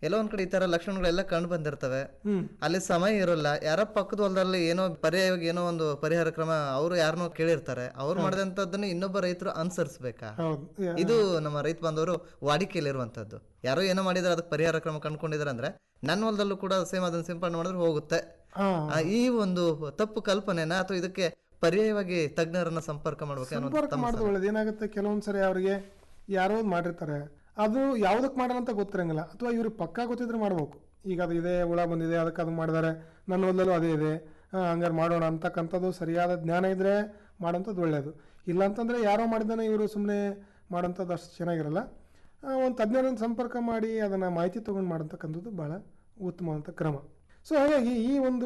ಎಲ್ಲೋ ಒಂದ್ ಕಡೆ ಈ ತರ ಲಕ್ಷಣಗಳೆಲ್ಲ ಕಂಡು ಬಂದಿರ್ತವೆ ಹ್ಮ್ ಅಲ್ಲಿ ಸಮಯ ಇರೋಲ್ಲ ಯಾರ ಪಕ್ಕದ ಹೊಲದಲ್ಲಿ ಏನೋ ಪರ್ಯಾಯವಾಗಿ ಏನೋ ಒಂದು ಪರಿಹಾರ ಕ್ರಮ ಅವರು ಯಾರನ್ನೋ ಕೇಳಿರ್ತಾರೆ ಅವ್ರು ಮಾಡಿದಂತದ್ದನ್ನ ಇನ್ನೊಬ್ಬ ರೈತರು ಅನುಸರಿಸ್ಬೇಕಾ ಹೌದು ಯಾ- ಇದು ನಮ್ಮ ರೈತ ಬಾಂಧವರು ವಾಡಿಕೆಯಲ್ಲಿರುವಂತದ್ದು ಯಾರೋ ಏನೋ ಮಾಡಿದ್ರೆ ಅದಕ್ಕೆ ಪರಿಹಾರ ಕ್ರಮ ಕಂಡುಕೊಂಡಿದ್ದಾರೆ ಅಂದ್ರೆ ನನ್ನ ಹೊಲದಲ್ಲೂ ಕೂಡ ಸೇಮ್ ಅದನ್ನ ಸಿಂಪಡಣೆ ಮಾಡಿದ್ರೆ ಹೋಗುತ್ತೆ ಹಾ ಆ, ಈ ಒಂದು ತಪ್ಪು ಕಲ್ಪನೆನ ಅಥವಾ ಇದಕ್ಕೆ ಪರ್ಯಾಯವಾಗಿ ತಜ್ಞರನ್ನ ಸಂಪರ್ಕ ಮಾಡ್ಬೇಕು ಅನ್ನೋದು ಸಂಪರ್ಕ ತಮ್ಮ ಮಾಡೋದು ಒಳ್ಳೇದು ಏನಾಗುತ್ತೆ ಕೆಲವೊಂದ್ಸರಿ ಅವರಿಗೆ ಯಾರೋ ಒಂದ್ ಮಾಡಿರ್ತಾರೆ ಅದು ಯಾವ್ದಕ್ ಮಾಡ್ಯಾರ ಅಂತ ಗೊತ್ತಿರಂಗಿಲ್ಲ ಅಥವಾ ಇವ್ರಿಗೆ ಪಕ್ಕಾ ಗೊತ್ತಿದ್ರೆ ಮಾಡ್ಬೇಕು ಈಗ ಅದು ಇದೆ ಹುಳ ಬಂದಿದೆ ಅದಕ್ಕೆ ಅದು ಮಾಡಿದಾರೆ ನನ್ನ ಹೊಲದಲ್ಲೂ ಅದೇ ಇದೆ ಆ, ಹಂಗಾರೆ ಮಾಡೋಣ ಅಂತಕ್ಕಂಥದ್ದು ಸರಿಯಾದ ಜ್ಞಾನ ಇದ್ರೆ ಮಾಡೋಂಥದ್ದು ಒಳ್ಳೆಯದು ಇಲ್ಲ ಅಂತಂದ್ರೆ ಯಾರೋ ಮಾಡಿದಾನೆ ಇವರು ಸುಮ್ಮನೆ ಮಾಡೋಂಥದ್ದು ಅಷ್ಟು ಚೆನ್ನಾಗಿರಲ್ಲ ಒಂದು ತಜ್ಞರನ್ನು ಸಂಪರ್ಕ ಮಾಡಿ ಅದನ್ನು ಮಾಹಿತಿ ತೊಗೊಂಡು ಮಾಡೋಂತಕ್ಕಂಥದ್ದು ಭಾಳ ಉತ್ತಮವಾದಂಥ ಕ್ರಮ ಸೊ ಹಾಗಾಗಿ ಈ ಒಂದು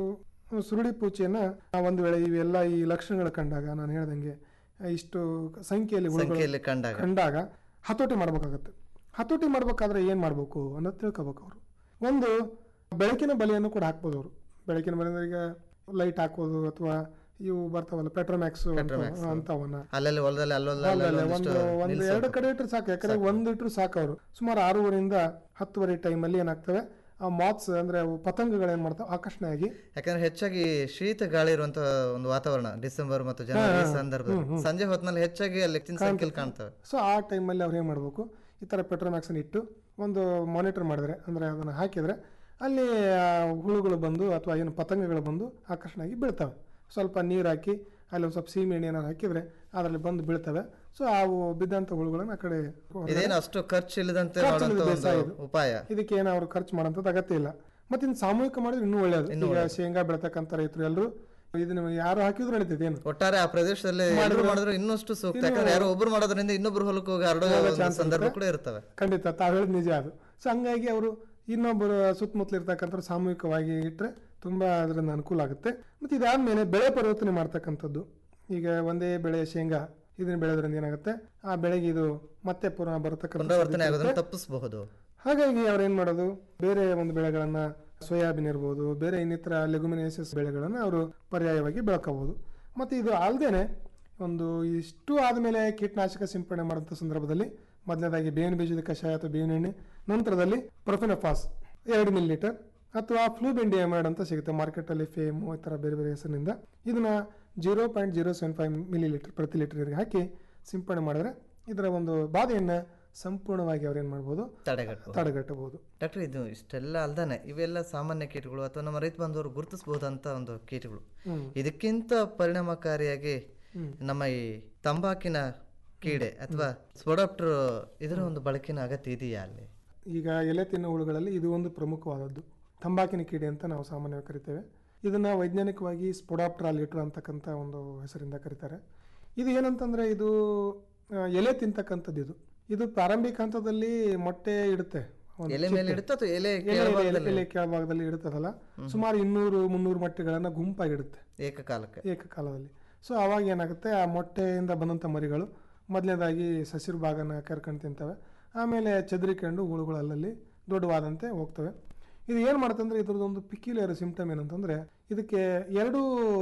ಸುರುಳಿ ಪೂಚಿಯನ್ನು ಒಂದು ವೇಳೆ ಇವೆಲ್ಲ ಈ ಲಕ್ಷಣಗಳು ಕಂಡಾಗ ನಾನು ಹೇಳ್ದಂಗೆ ಇಷ್ಟು ಸಂಖ್ಯೆಯಲ್ಲಿ ಹುಳುಗಳು ಸಂಖ್ಯೆಯಲ್ಲಿ ಕಂಡಾಗ ಕಂಡಾಗ ಹತೋಟಿ ಮಾಡ್ಬೇಕಾಗತ್ತೆ ಹತೋಟಿ ಮಾಡ್ಬೇಕಾದ್ರೆ ಏನು ಮಾಡಬೇಕು ಅನ್ನೋದು ತಿಳ್ಕೊಬೇಕು ಅವರು ಒಂದು ಬೆಳಕಿನ ಬಲೆಯನ್ನು ಕೂಡ ಹಾಕ್ಬೋದು ಅವರು ಬೆಳಕಿನ ಬಲೆ ಅಂದ್ರೆ ಈಗ ಲೈಟ್ ಹಾಕೋದು ಅಥವಾ ಇವು ಬರ್ತಾವಲ್ಲ ಪೆಟ್ರೋಮ್ಯಾಕ್ಸ್ ಅಂತವನ್ನ ಅಲ್ಲಲ್ಲಿ ಹೊಲದಲ್ಲಿ ಅಲ್ಲೊಲ್ಲ ಅಲ್ಲಲ್ಲ ಒಂದು ಒಂದು ಎರಡು ಕಡೆ ಇಟ್ಟರು ಸಾಕು ಯಾಕಂದ್ರೆ ಒಂದು ಇಟ್ಟರು ಸಾಕು ಅವರು ಸುಮಾರು ಆರೂವರೆಯಿಂದ ಹತ್ತುವರೆ ಟೈಮಲ್ಲಿ ಏನಾಗ್ತವೆ ಆ ಮಾತ್ಸ್ ಅಂದ್ರೆ ಅವು ಪತಂಗಗಳು ಏನ್ ಮಾಡ್ತಾವೆ ಆಕರ್ಷಣೆಯಾಗಿ ಯಾಕಂದ್ರೆ ಹೆಚ್ಚಾಗಿ ಶೀತ ಗಾಳಿ ಇರುವಂತ ಒಂದು ವಾತಾವರಣ ಡಿಸೆಂಬರ್ ಮತ್ತು ಜನವರಿ ಈ ಸಂದರ್ಭದಲ್ಲಿ ಸಂಜೆ ಹೊತ್ತಿನಲ್ಲಿ ಹೆಚ್ಚಾಗಿ ಅಲ್ಲಿ ಹೆಚ್ಚಿನ ಸಂಖ್ಯೆಯಲ್ಲಿ ಕಾಣ್ತವೆ ಸೊ ಆ ಟೈಮಲ್ಲಿ ಅವ್ರು ಏನು ಮಾಡಬೇಕು ಈ ಥರ ಪೆಟ್ರೋಮ್ಯಾಕ್ಸನ್ನು ಇಟ್ಟು ಒಂದು ಮಾನಿಟರ್ ಮಾಡಿದ್ರೆ ಅಂದರೆ ಅದನ್ನು ಹಾಕಿದರೆ ಅಲ್ಲಿ ಆ ಹುಳುಗಳು ಬಂದು ಅಥವಾ ಏನು ಪತಂಗಗಳು ಬಂದು ಆಕರ್ಷಣೆಯಾಗಿ ಬೀಳ್ತವೆ ಸ್ವಲ್ಪ ನೀರು ಹಾಕಿ ಅಲ್ಲಿ ಒಂದು ಸ್ವಲ್ಪ ಸೀಮೆ ಎಣ್ಣೆ ಏನಾದ್ರು ಹಾಕಿದರೆ ಅದರಲ್ಲಿ ಬಂದು ಬೀಳ್ತವೆ ಸೊ ಅವು ಬಿದ್ದಂಥ ಹುಳುಗಳನ್ನು ಆ ಕಡೆ ಇದೇನು ಅಷ್ಟು ಖರ್ಚು ಇಲ್ಲದಂತೆ ಖರ್ಚು ಮಾಡುವಂತ ಇಲ್ಲದೆ ಒಂದು ಬೇಸಾಯ ಇದು. ಉಪಾಯ ಇದಕ್ಕೆ ಏನು ಅವ್ರು ಖರ್ಚು ಮಾಡೋಂಥದ್ದು ಅಗತ್ಯ ಇಲ್ಲ ಮತ್ತೆ ಇನ್ನು ಸಾಮೂಹಿಕ ಮಾಡಿದ್ರೆ ಇನ್ನೂ ಒಳ್ಳೆಯದು ಈಗ ಶೇಂಗಾ ಬೆಳತಕ್ಕಂಥ ರೈತರು ಎಲ್ಲರೂ ಇದನ್ನ ಯಾರು ಹಾಕಿದ್ರು ನಡೀತೈತೆ ಏನು ಒಟ್ಟಾರೆ ಆ ಪ್ರದೇಶದಲ್ಲಿ ಎಲ್ಲರೂ ಮಾಡಿದ್ರೆ ಇನ್ನಷ್ಟು ಸೂಕ್ತ ಯಾಕಂದ್ರೆ ಯಾರೋ ಒಬ್ರು ಮಾಡೋದ್ರಿಂದ ಇನ್ನೊಬ್ರು ಹೊಲಕ್ಕೆ ಹೋಗಿ ಹರಡೋ ಒಂದು ಸಂದರ್ಭ ಕೂಡ ಇರ್ತವೆ ಖಂಡಿತ ತಾವು ಹೇಳಿದ ನಿಜ ಅದು ಸೊ ಹಂಗಾಗಿ ಅವರು ಇನ್ನೊಬ್ಬರು ಸುತ್ತಮುತ್ತಲು ಇರ್ತಕ್ಕಂಥ ಸಾಮೂಹಿಕವಾಗಿ ಇಟ್ಟರೆ ತುಂಬ ಅದರಿಂದ ಅನುಕೂಲ ಆಗುತ್ತೆ ಮತ್ತು ಇದಾದ್ಮೇಲೆ ಬೆಳೆ ಪರಿವರ್ತನೆ ಮಾಡ್ತಕ್ಕಂಥದ್ದು ಈಗ ಒಂದೇ ಬೆಳೆ ಶೇಂಗಾ ಇದನ್ನ ಬೆಳೆದ್ರಿಂದ ಏನಾಗುತ್ತೆ ಆ ಬೆಳೆಗೆ ಇದು ಮತ್ತೆ ಪುನಃ ಬರತಕ್ಕಂಥ ಪುನರಾವರ್ತನೆ ಸಾಧ್ಯತೆ ಆಗೋದನ್ನ ಇರುತ್ತೆ. ತಪ್ಪಿಸಬಹುದು ಹಾಗಾಗಿ ಅವ್ರು ಏನು ಮಾಡೋದು ಬೇರೆ ಒಂದು ಬೆಳೆಗಳನ್ನ ಸೋಯಾಬೀನ್ ಇರ್ಬೋದು ಬೇರೆ ಇನ್ನಿತರ ಲೆಗುಮಿನೇಸಿಯಸ್ ಬೆಳೆಗಳನ್ನು ಅವರು ಪರ್ಯಾಯವಾಗಿ ಬೆಳ್ಕೋಬಹುದು ಮತ್ತು ಇದು ಅಲ್ಲದೆ ಒಂದು ಇಷ್ಟು ಆದಮೇಲೆ ಕೀಟನಾಶಕ ಸಿಂಪಡಣೆ ಮಾಡುವಂಥ ಸಂದರ್ಭದಲ್ಲಿ ಮೊದಲನೇದಾಗಿ ಬೇವಿನ ಬೀಜದ ಕಷಾಯ ಅಥವಾ ಬೇವಿನ ಎಣ್ಣೆ ನಂತರದಲ್ಲಿ ಪ್ರೊಫೆನಫಾಸ್ ಎರಡು ಮಿಲಿ ಲೀಟರ್ ಅಥವಾ ಫ್ಲೂಬೆಂಡಿಯಮೈಡ್ ಅಂತ ಸಿಗುತ್ತೆ ಮಾರ್ಕೆಟಲ್ಲಿ ಫೇಮು ಈ ಥರ ಬೇರೆ ಬೇರೆ ಹೆಸರಿನಿಂದ ಇದನ್ನ zero point zero seven five millilitre ಪ್ರತಿ ಲೀಟರ್ ನೀರಿಗೆ ಹಾಕಿ ಸಿಂಪಡಣೆ ಮಾಡಿದ್ರೆ ಇದರ ಒಂದು ಬಾಧೆಯನ್ನು ಸಂಪೂರ್ಣವಾಗಿ ಅವ್ರು ಏನು ಮಾಡ್ಬೋದು ತಡೆಗಟ್ಟಬಹುದು ತಡೆಗಟ್ಟಬಹುದು ಡಾಕ್ಟರ್ ಇದು ಇಷ್ಟೆಲ್ಲ ಅಲ್ದಾನೆ ಇವೆಲ್ಲ ಸಾಮಾನ್ಯ ಕೀಟಗಳು ಅಥವಾ ನಮ್ಮ ರೈತ ಬಾಂಧವರು ಗುರುತಿಸಬಹುದಂತ ಒಂದು ಕೀಟಗಳು ಇದಕ್ಕಿಂತ ಪರಿಣಾಮಕಾರಿಯಾಗಿ ನಮ್ಮ ಈ ತಂಬಾಕಿನ ಕೀಡೆ ಅಥವಾ ಸ್ಪೊಡಾಪ್ಟರ್ ಇದರ ಒಂದು ಬಳಕೆನ ಅಗತ್ಯ ಇದೆಯಾ ಅಲ್ಲಿ ಈಗ ಎಲೆ ತಿನ್ನೋ ಹುಳುಗಳಲ್ಲಿ ಇದು ಒಂದು ಪ್ರಮುಖವಾದದ್ದು ತಂಬಾಕಿನ ಕೀಡೆ ಅಂತ ನಾವು ಸಾಮಾನ್ಯವಾಗಿ ಕರಿತೇವೆ ಇದನ್ನು ವೈಜ್ಞಾನಿಕವಾಗಿ ಸ್ಪೊಡಾಪ್ಟ್ರಾ ಲಿಟ್ರ್ ಅಂತಕ್ಕಂಥ ಒಂದು ಹೆಸರಿಂದ ಕರೀತಾರೆ ಇದು ಏನಂತಂದರೆ ಇದು ಆ, ಎಲೆ ತಿಂತಕ್ಕಂಥದ್ದು ಇದು ಇದು ಪ್ರಾರಂಭಿಕ ಹಂತದಲ್ಲಿ ಮೊಟ್ಟೆ ಇಡುತ್ತೆ ಒಂದು ಎಲೆ ಮೇಲೆ ಚಿಟ್ಟೆ. ಇಡುತ್ತೆ ಅಥವಾ ಎಲೆ ಎಲೆ- ಎಲೆ- ಕೆಳಭಾಗದಲ್ಲಿ? ಎಲೆ ಕೆಳಭಾಗದಲ್ಲಿ ಇಡುತ್ತದಲ್ಲ ಸುಮಾರು ಇನ್ನೂರು ಮುನ್ನೂರು ಮೊಟ್ಟೆಗಳನ್ನು ಗುಂಪಾಗಿಡುತ್ತೆ ಏಕಕಾಲಕ್ಕೆ ಏಕಕಾಲದಲ್ಲಿ ಸೊ ಆವಾಗ ಏನಾಗುತ್ತೆ ಆ ಮೊಟ್ಟೆಯಿಂದ ಬಂದಂಥ ಮರಿಗಳು ಮೊದಲನೇದಾಗಿ ಸಸಿರು ಭಾಗನ ಕರ್ಕೊಂಡು ತಿಂತವೆ ಆಮೇಲೆ ಚದುರಿಕೊಂಡು ಹುಳುಗಳು ಅಲ್ಲಲ್ಲಿ ದೊಡ್ಡವಾದಂತೆ ಹೋಗ್ತವೆ ಇದು ಏನು ಮಾಡುತ್ತಂದ್ರೆ ಇದ್ರದ್ದೊಂದು ಪಿಕ್ಯುಲರ್ ಸಿಂಪ್ಟಮ್ ಏನಂತಂದರೆ ಇದಕ್ಕೆ ಎರಡು